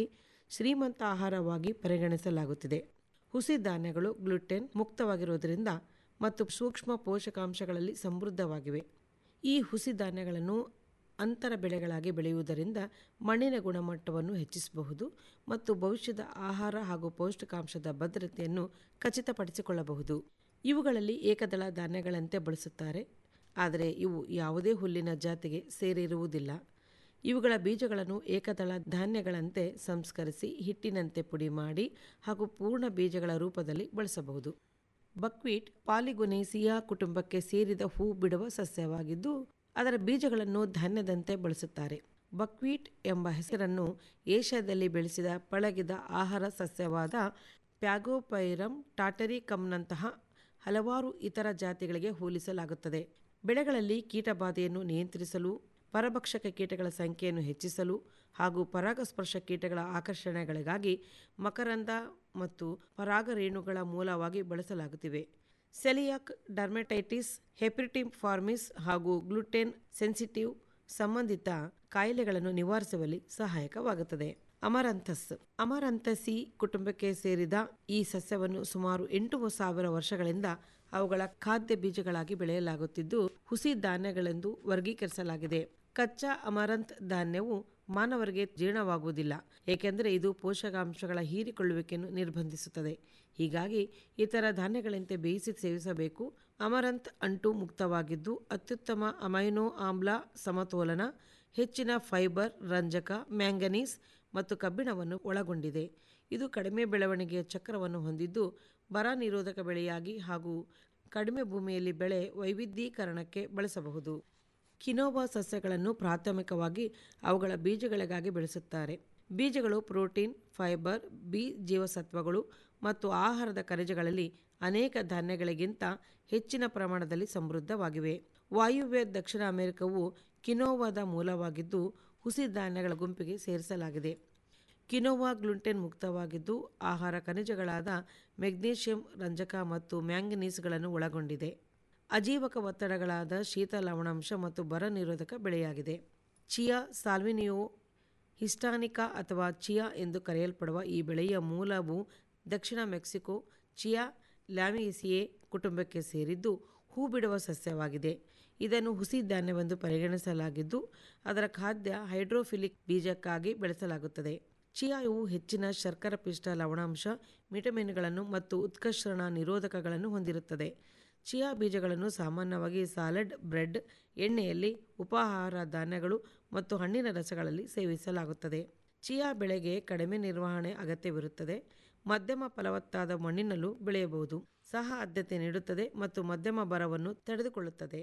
ಶ್ರೀಮಂತ ಆಹಾರವಾಗಿ ಪರಿಗಣಿಸಲಾಗುತ್ತಿದೆ ಹುಸಿ ಧಾನ್ಯಗಳು ಗ್ಲುಟೆನ್ ಮುಕ್ತವಾಗಿರುವುದರಿಂದ ಮತ್ತು ಸೂಕ್ಷ್ಮ ಪೋಷಕಾಂಶಗಳಲ್ಲಿ ಸಮೃದ್ಧವಾಗಿವೆ ಈ ಹುಸಿ ಧಾನ್ಯಗಳನ್ನು ಅಂತರ ಬೆಳೆಗಳಾಗಿ ಬೆಳೆಯುವುದರಿಂದ ಮಣ್ಣಿನ ಗುಣಮಟ್ಟವನ್ನು ಹೆಚ್ಚಿಸಬಹುದು ಮತ್ತು ಭವಿಷ್ಯದ ಆಹಾರ ಹಾಗೂ ಪೌಷ್ಟಿಕಾಂಶದ ಭದ್ರತೆಯನ್ನು ಖಚಿತಪಡಿಸಿಕೊಳ್ಳಬಹುದು ಇವುಗಳಲ್ಲಿ ಏಕದಳ ಧಾನ್ಯಗಳಂತೆ ಬಳಸುತ್ತಾರೆ ಆದರೆ ಇವು ಯಾವುದೇ ಹುಲ್ಲಿನ ಜಾತಿಗೆ ಸೇರಿರುವುದಿಲ್ಲ ಇವುಗಳ ಬೀಜಗಳನ್ನು ಏಕದಳ ಧಾನ್ಯಗಳಂತೆ ಸಂಸ್ಕರಿಸಿ ಹಿಟ್ಟಿನಂತೆ ಪುಡಿ ಮಾಡಿ ಹಾಗೂ ಪೂರ್ಣ ಬೀಜಗಳ ರೂಪದಲ್ಲಿ ಬಳಸಬಹುದು ಬಕ್ವೀಟ್ ಪಾಲಿಗೊನೇಸಿಯಾ ಕುಟುಂಬಕ್ಕೆ ಸೇರಿದ ಹೂ ಬಿಡುವ ಸಸ್ಯವಾಗಿದ್ದು ಅದರ ಬೀಜಗಳನ್ನು ಧಾನ್ಯದಂತೆ ಬಳಸುತ್ತಾರೆ ಬಕ್ವೀಟ್ ಎಂಬ ಹೆಸರನ್ನು ಏಷ್ಯಾದಲ್ಲಿ ಬೆಳೆಸಿದ ಪಳಗಿದ ಆಹಾರ ಸಸ್ಯವಾದ ಪ್ಯಾಗೋಪೈರಮ್ ಟಾಟರಿಕಮ್ನಂತಹ ಹಲವಾರು ಇತರ ಜಾತಿಗಳಿಗೆ ಹೋಲಿಸಲಾಗುತ್ತದೆ ಬೆಳೆಗಳಲ್ಲಿ ಕೀಟಬಾಧೆಯನ್ನು ನಿಯಂತ್ರಿಸಲು ಪರಭಕ್ಷಕ ಕೀಟಗಳ ಸಂಖ್ಯೆಯನ್ನು ಹೆಚ್ಚಿಸಲು ಹಾಗೂ ಪರಾಗಸ್ಪರ್ಶ ಕೀಟಗಳ ಆಕರ್ಷಣೆಗಳಿಗಾಗಿ ಮಕರಂದ ಮತ್ತು ಪರಾಗರೇಣುಗಳ ಮೂಲವಾಗಿ ಬಳಸಲಾಗುತ್ತಿವೆ ಸೆಲಿಯಾಕ್ ಡರ್ಮೆಟೈಟಿಸ್ ಹೆಪ್ರಿಟಿಮ್ ಫಾರ್ಮಿಸ್ ಹಾಗೂ ಗ್ಲುಟೆನ್ ಸೆನ್ಸಿಟಿವ್ ಸಂಬಂಧಿತ ಕಾಯಿಲೆಗಳನ್ನು ನಿವಾರಿಸುವಲ್ಲಿ ಸಹಾಯಕವಾಗುತ್ತದೆ ಅಮರಂಥಸ್ ಅಮರಂಥಸಿ ಕುಟುಂಬಕ್ಕೆ ಸೇರಿದ ಈ ಸಸ್ಯವನ್ನು ಸುಮಾರು ಎಂಟು ಸಾವಿರ ವರ್ಷಗಳಿಂದ ಅವುಗಳ ಖಾದ್ಯ ಬೀಜಗಳಾಗಿ ಬೆಳೆಯಲಾಗುತ್ತಿದ್ದು ಹುಸಿ ಧಾನ್ಯಗಳೆಂದು ವರ್ಗೀಕರಿಸಲಾಗಿದೆ ಕಚ್ಚಾ ಅಮರಂತ್ ಧಾನ್ಯವು ಮಾನವರಿಗೆ ಜೀರ್ಣವಾಗುವುದಿಲ್ಲ ಏಕೆಂದರೆ ಇದು ಪೋಷಕಾಂಶಗಳ ಹೀರಿಕೊಳ್ಳುವಿಕೆಯನ್ನು ನಿರ್ಬಂಧಿಸುತ್ತದೆ ಹೀಗಾಗಿ ಇತರ ಧಾನ್ಯಗಳಂತೆ ಬೇಯಿಸಿ ಸೇವಿಸಬೇಕು ಅಮರಂತ್ ಅಂಟು ಮುಕ್ತವಾಗಿದ್ದು ಅತ್ಯುತ್ತಮ ಅಮೈನೋ ಆಮ್ಲ ಸಮತೋಲನ ಹೆಚ್ಚಿನ ಫೈಬರ್ ರಂಜಕ ಮ್ಯಾಂಗನೀಸ್ ಮತ್ತು ಕಬ್ಬಿಣವನ್ನು ಒಳಗೊಂಡಿದೆ ಇದು ಕಡಿಮೆ ಬೆಳವಣಿಗೆಯ ಚಕ್ರವನ್ನು ಹೊಂದಿದ್ದು ಬರ ನಿರೋಧಕ ಬೆಳೆಯಾಗಿ ಹಾಗೂ ಕಡಿಮೆ ಭೂಮಿಯಲ್ಲಿ ಬೆಳೆ ವೈವಿಧ್ಯೀಕರಣಕ್ಕೆ ಬಳಸಬಹುದು ಕಿನೋವಾ ಸಸ್ಯಗಳನ್ನು ಪ್ರಾಥಮಿಕವಾಗಿ ಅವುಗಳ ಬೀಜಗಳಿಗಾಗಿ ಬೆಳೆಸುತ್ತಾರೆ ಬೀಜಗಳು ಪ್ರೋಟೀನ್ ಫೈಬರ್ ಬಿ ಜೀವಸತ್ವಗಳು ಮತ್ತು ಆಹಾರದ ಖನಿಜಗಳಲ್ಲಿ ಅನೇಕ ಧಾನ್ಯಗಳಿಗಿಂತ ಹೆಚ್ಚಿನ ಪ್ರಮಾಣದಲ್ಲಿ ಸಮೃದ್ಧವಾಗಿವೆ ವಾಯುವ್ಯ ದಕ್ಷಿಣ ಅಮೆರಿಕವು ಕಿನೋವಾದ ಮೂಲವಾಗಿದ್ದು ಹುಸಿ ಧಾನ್ಯಗಳ ಗುಂಪಿಗೆ ಸೇರಿಸಲಾಗಿದೆ ಕಿನೋವಾ ಗ್ಲುಟೆನ್ ಮುಕ್ತವಾಗಿದ್ದು ಆಹಾರ ಖನಿಜಗಳಾದ ಮೆಗ್ನೀಷಿಯಂ ರಂಜಕ ಮತ್ತು ಮ್ಯಾಂಗನೀಸ್ಗಳನ್ನು ಒಳಗೊಂಡಿದೆ ಅಜೀವಕ ಒತ್ತಡಗಳಾದ ಶೀತ ಲವಣಾಂಶ ಮತ್ತು ಬರ ನಿರೋಧಕ ಬೆಳೆಯಾಗಿದೆ ಚಿಯಾ ಸಾಲ್ವಿನಿಯೋ ಹಿಸ್ಟಾನಿಕಾ ಅಥವಾ ಚಿಯಾ ಎಂದು ಕರೆಯಲ್ಪಡುವ ಈ ಬೆಳೆಯ ಮೂಲವು ದಕ್ಷಿಣ ಮೆಕ್ಸಿಕೋ ಚಿಯಾ ಲ್ಯಾಮಿಸಿಯೇ ಕುಟುಂಬಕ್ಕೆ ಸೇರಿದ್ದು ಹೂ ಬಿಡುವ ಸಸ್ಯವಾಗಿದೆ ಇದನ್ನು ಹುಸಿ ಧಾನ್ಯವೆಂದು ಪರಿಗಣಿಸಲಾಗಿದ್ದು ಅದರ ಖಾದ್ಯ ಹೈಡ್ರೋಫಿಲಿಕ್ ಬೀಜಕ್ಕಾಗಿ ಬೆಳೆಸಲಾಗುತ್ತದೆ ಚಿಯಾವು ಹೆಚ್ಚಿನ ಶರ್ಕರ ಪಿಷ್ಟ ಲವಣಾಂಶ ವಿಟಮಿನ್ಗಳನ್ನು ಮತ್ತು ಉತ್ಕರ್ಷಣ ನಿರೋಧಕಗಳನ್ನು ಹೊಂದಿರುತ್ತದೆ ಚಿಯಾ ಬೀಜಗಳನ್ನು ಸಾಮಾನ್ಯವಾಗಿ ಸಾಲಡ್ ಬ್ರೆಡ್ ಎಣ್ಣೆಯಲ್ಲಿ ಉಪಾಹಾರ ಧಾನ್ಯಗಳು ಮತ್ತು ಹಣ್ಣಿನ ರಸಗಳಲ್ಲಿ ಸೇವಿಸಲಾಗುತ್ತದೆ ಚಿಯಾ ಬೆಳೆಗೆ ಕಡಿಮೆ ನಿರ್ವಹಣೆ ಅಗತ್ಯವಿರುತ್ತದೆ ಮಧ್ಯಮ ಫಲವತ್ತಾದ ಮಣ್ಣಿನಲ್ಲೂ ಬೆಳೆಯಬಹುದು ಸಹ ಆದ್ಯತೆ ನೀಡುತ್ತದೆ ಮತ್ತು ಮಧ್ಯಮ ಬರವನ್ನು ತಡೆದುಕೊಳ್ಳುತ್ತದೆ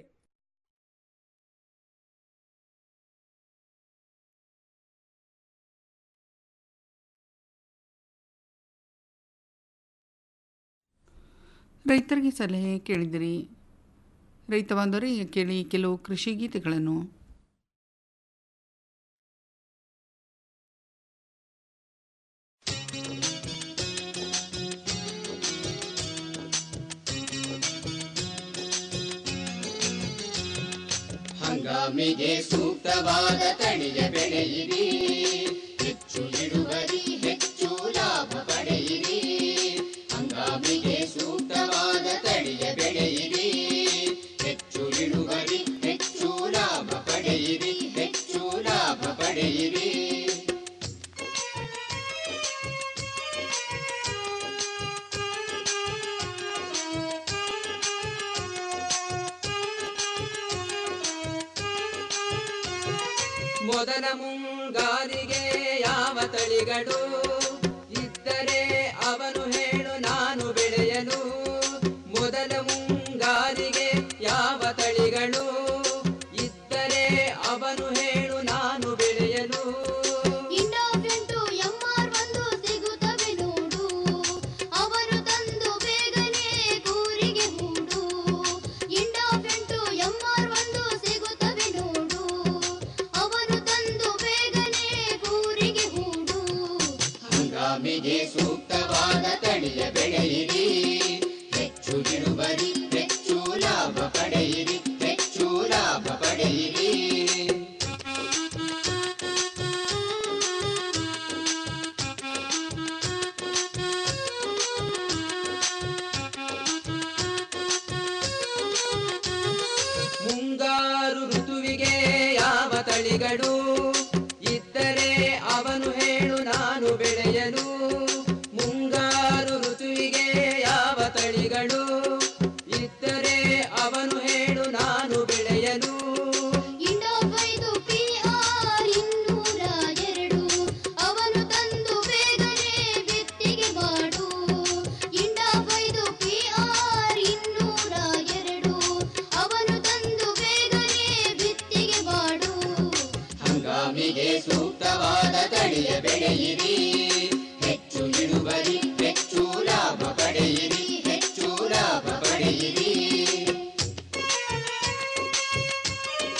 ರೈತರಿಗೆ ಸಲಹೆ ಕೇಳಿದಿರಿ ರೈತ ಬಾಂಧವರೇ ಈಗ ಕೇಳಿ ಕೆಲವು ಕೃಷಿ ಗೀತೆಗಳನ್ನು ಹಂಗಾಮಿಗೆ ಸೂಕ್ತವಾದ ತಳಿಯ ಬೆಳೆಯಿರಿ ಹೆಚ್ಚು ಇಳುವರಿ ಹೆಚ್ಚು ಲಾಭ ಪಡೆಯಿರಿ ಹಂಗಾಮಿಗೆ ಸೂಕ್ತವಾದ ತಳಿಯ ಬೆಳೆಯಿರಿ ಹೆಚ್ಚು ಇಳುವರಿ ಹೆಚ್ಚು ಲಾಭ ಪಡೆಯಿರಿ ಹೆಚ್ಚು ಲಾಭ ಪಡೆಯಿರಿ ಮೊದಲ ಮುಂಗಾರಿಗೆ ಯಾವ ತಳಿಗಳು ಇದ್ದರೆ ಅವನು ಹೇಳು ನಾನು ಬೆಳೆಯಲು ಮೊದಲ ಮುಂಗಾರಿಗೆ ಯಾವ ತಳಿಗಳು ಇದ್ದರೆ ಅವನು ಹೇಳು ನಾನು ಬೆಳೆಯಲು ಇನ್ನೊಬ್ಬೆಂಟು ಎಂಆರ್ ಒಂದು ಸಿಗುತ್ತವೆ ನೋಡು ಅವರು ತಂದು ಬೇಗನೆ ಕೂರಿಗೆ ಹೂಡು ಇನ್ನೊಬ್ಬೆಂಟು ಎಂಆರ್ ಒಂದು ಸಿಗುತ್ತವೆ ನೋಡು ಅವರು ತಂದು ಬೇಗನೆ ಕೂರಿಗೆ ಹೂಡು ಹಂಗಾಮಿಗೆ ಸೂಕ್ತವಾದ ತಳಿಯ ಬೆಳೆಯಿರಿ ಹೆಚ್ಚು ಇಳುವರಿ ಹೆಚ್ಚು ಲಾಭ ಪಡೆಯಿರಿ ಹೆಚ್ಚು ಲಾಭ ಪಡೆಯಿರಿ ತಳಿಗಳು ಇದ್ದರೆ ಅವನು ಹೇಳು ನಾನು ಬೆಳೆಯಲು ಮುಂಗಾರು ಋತುವಿಗೆ ಯಾವ ತಳಿಗಳು ಇದ್ದರೆ ಅವನು ಹೇಳು ನಾನು ಬೆಳೆಯಲು ಇಂಡೋಫೈದು ಪಿಆರ್ ಇನ್ನೂರ ಎರಡು ಅವನು ತಂದು ಬೇಗನೆ ಬಿತ್ತಿಗೆ ಮಾಡು ಇಂಡೋಫೈದು ಪಿಆರ್ ಇನ್ನೂರ ಎರಡು ಅವನು ತಂದು ಬೇಗನೆ ಬಿತ್ತಿಗೆ ಮಾಡು ಹಂಗಾಮಿಗೆ ಸೂಕ್ತವಾದ ತಳಿಯ ಬೆಳೆಯಿರಿ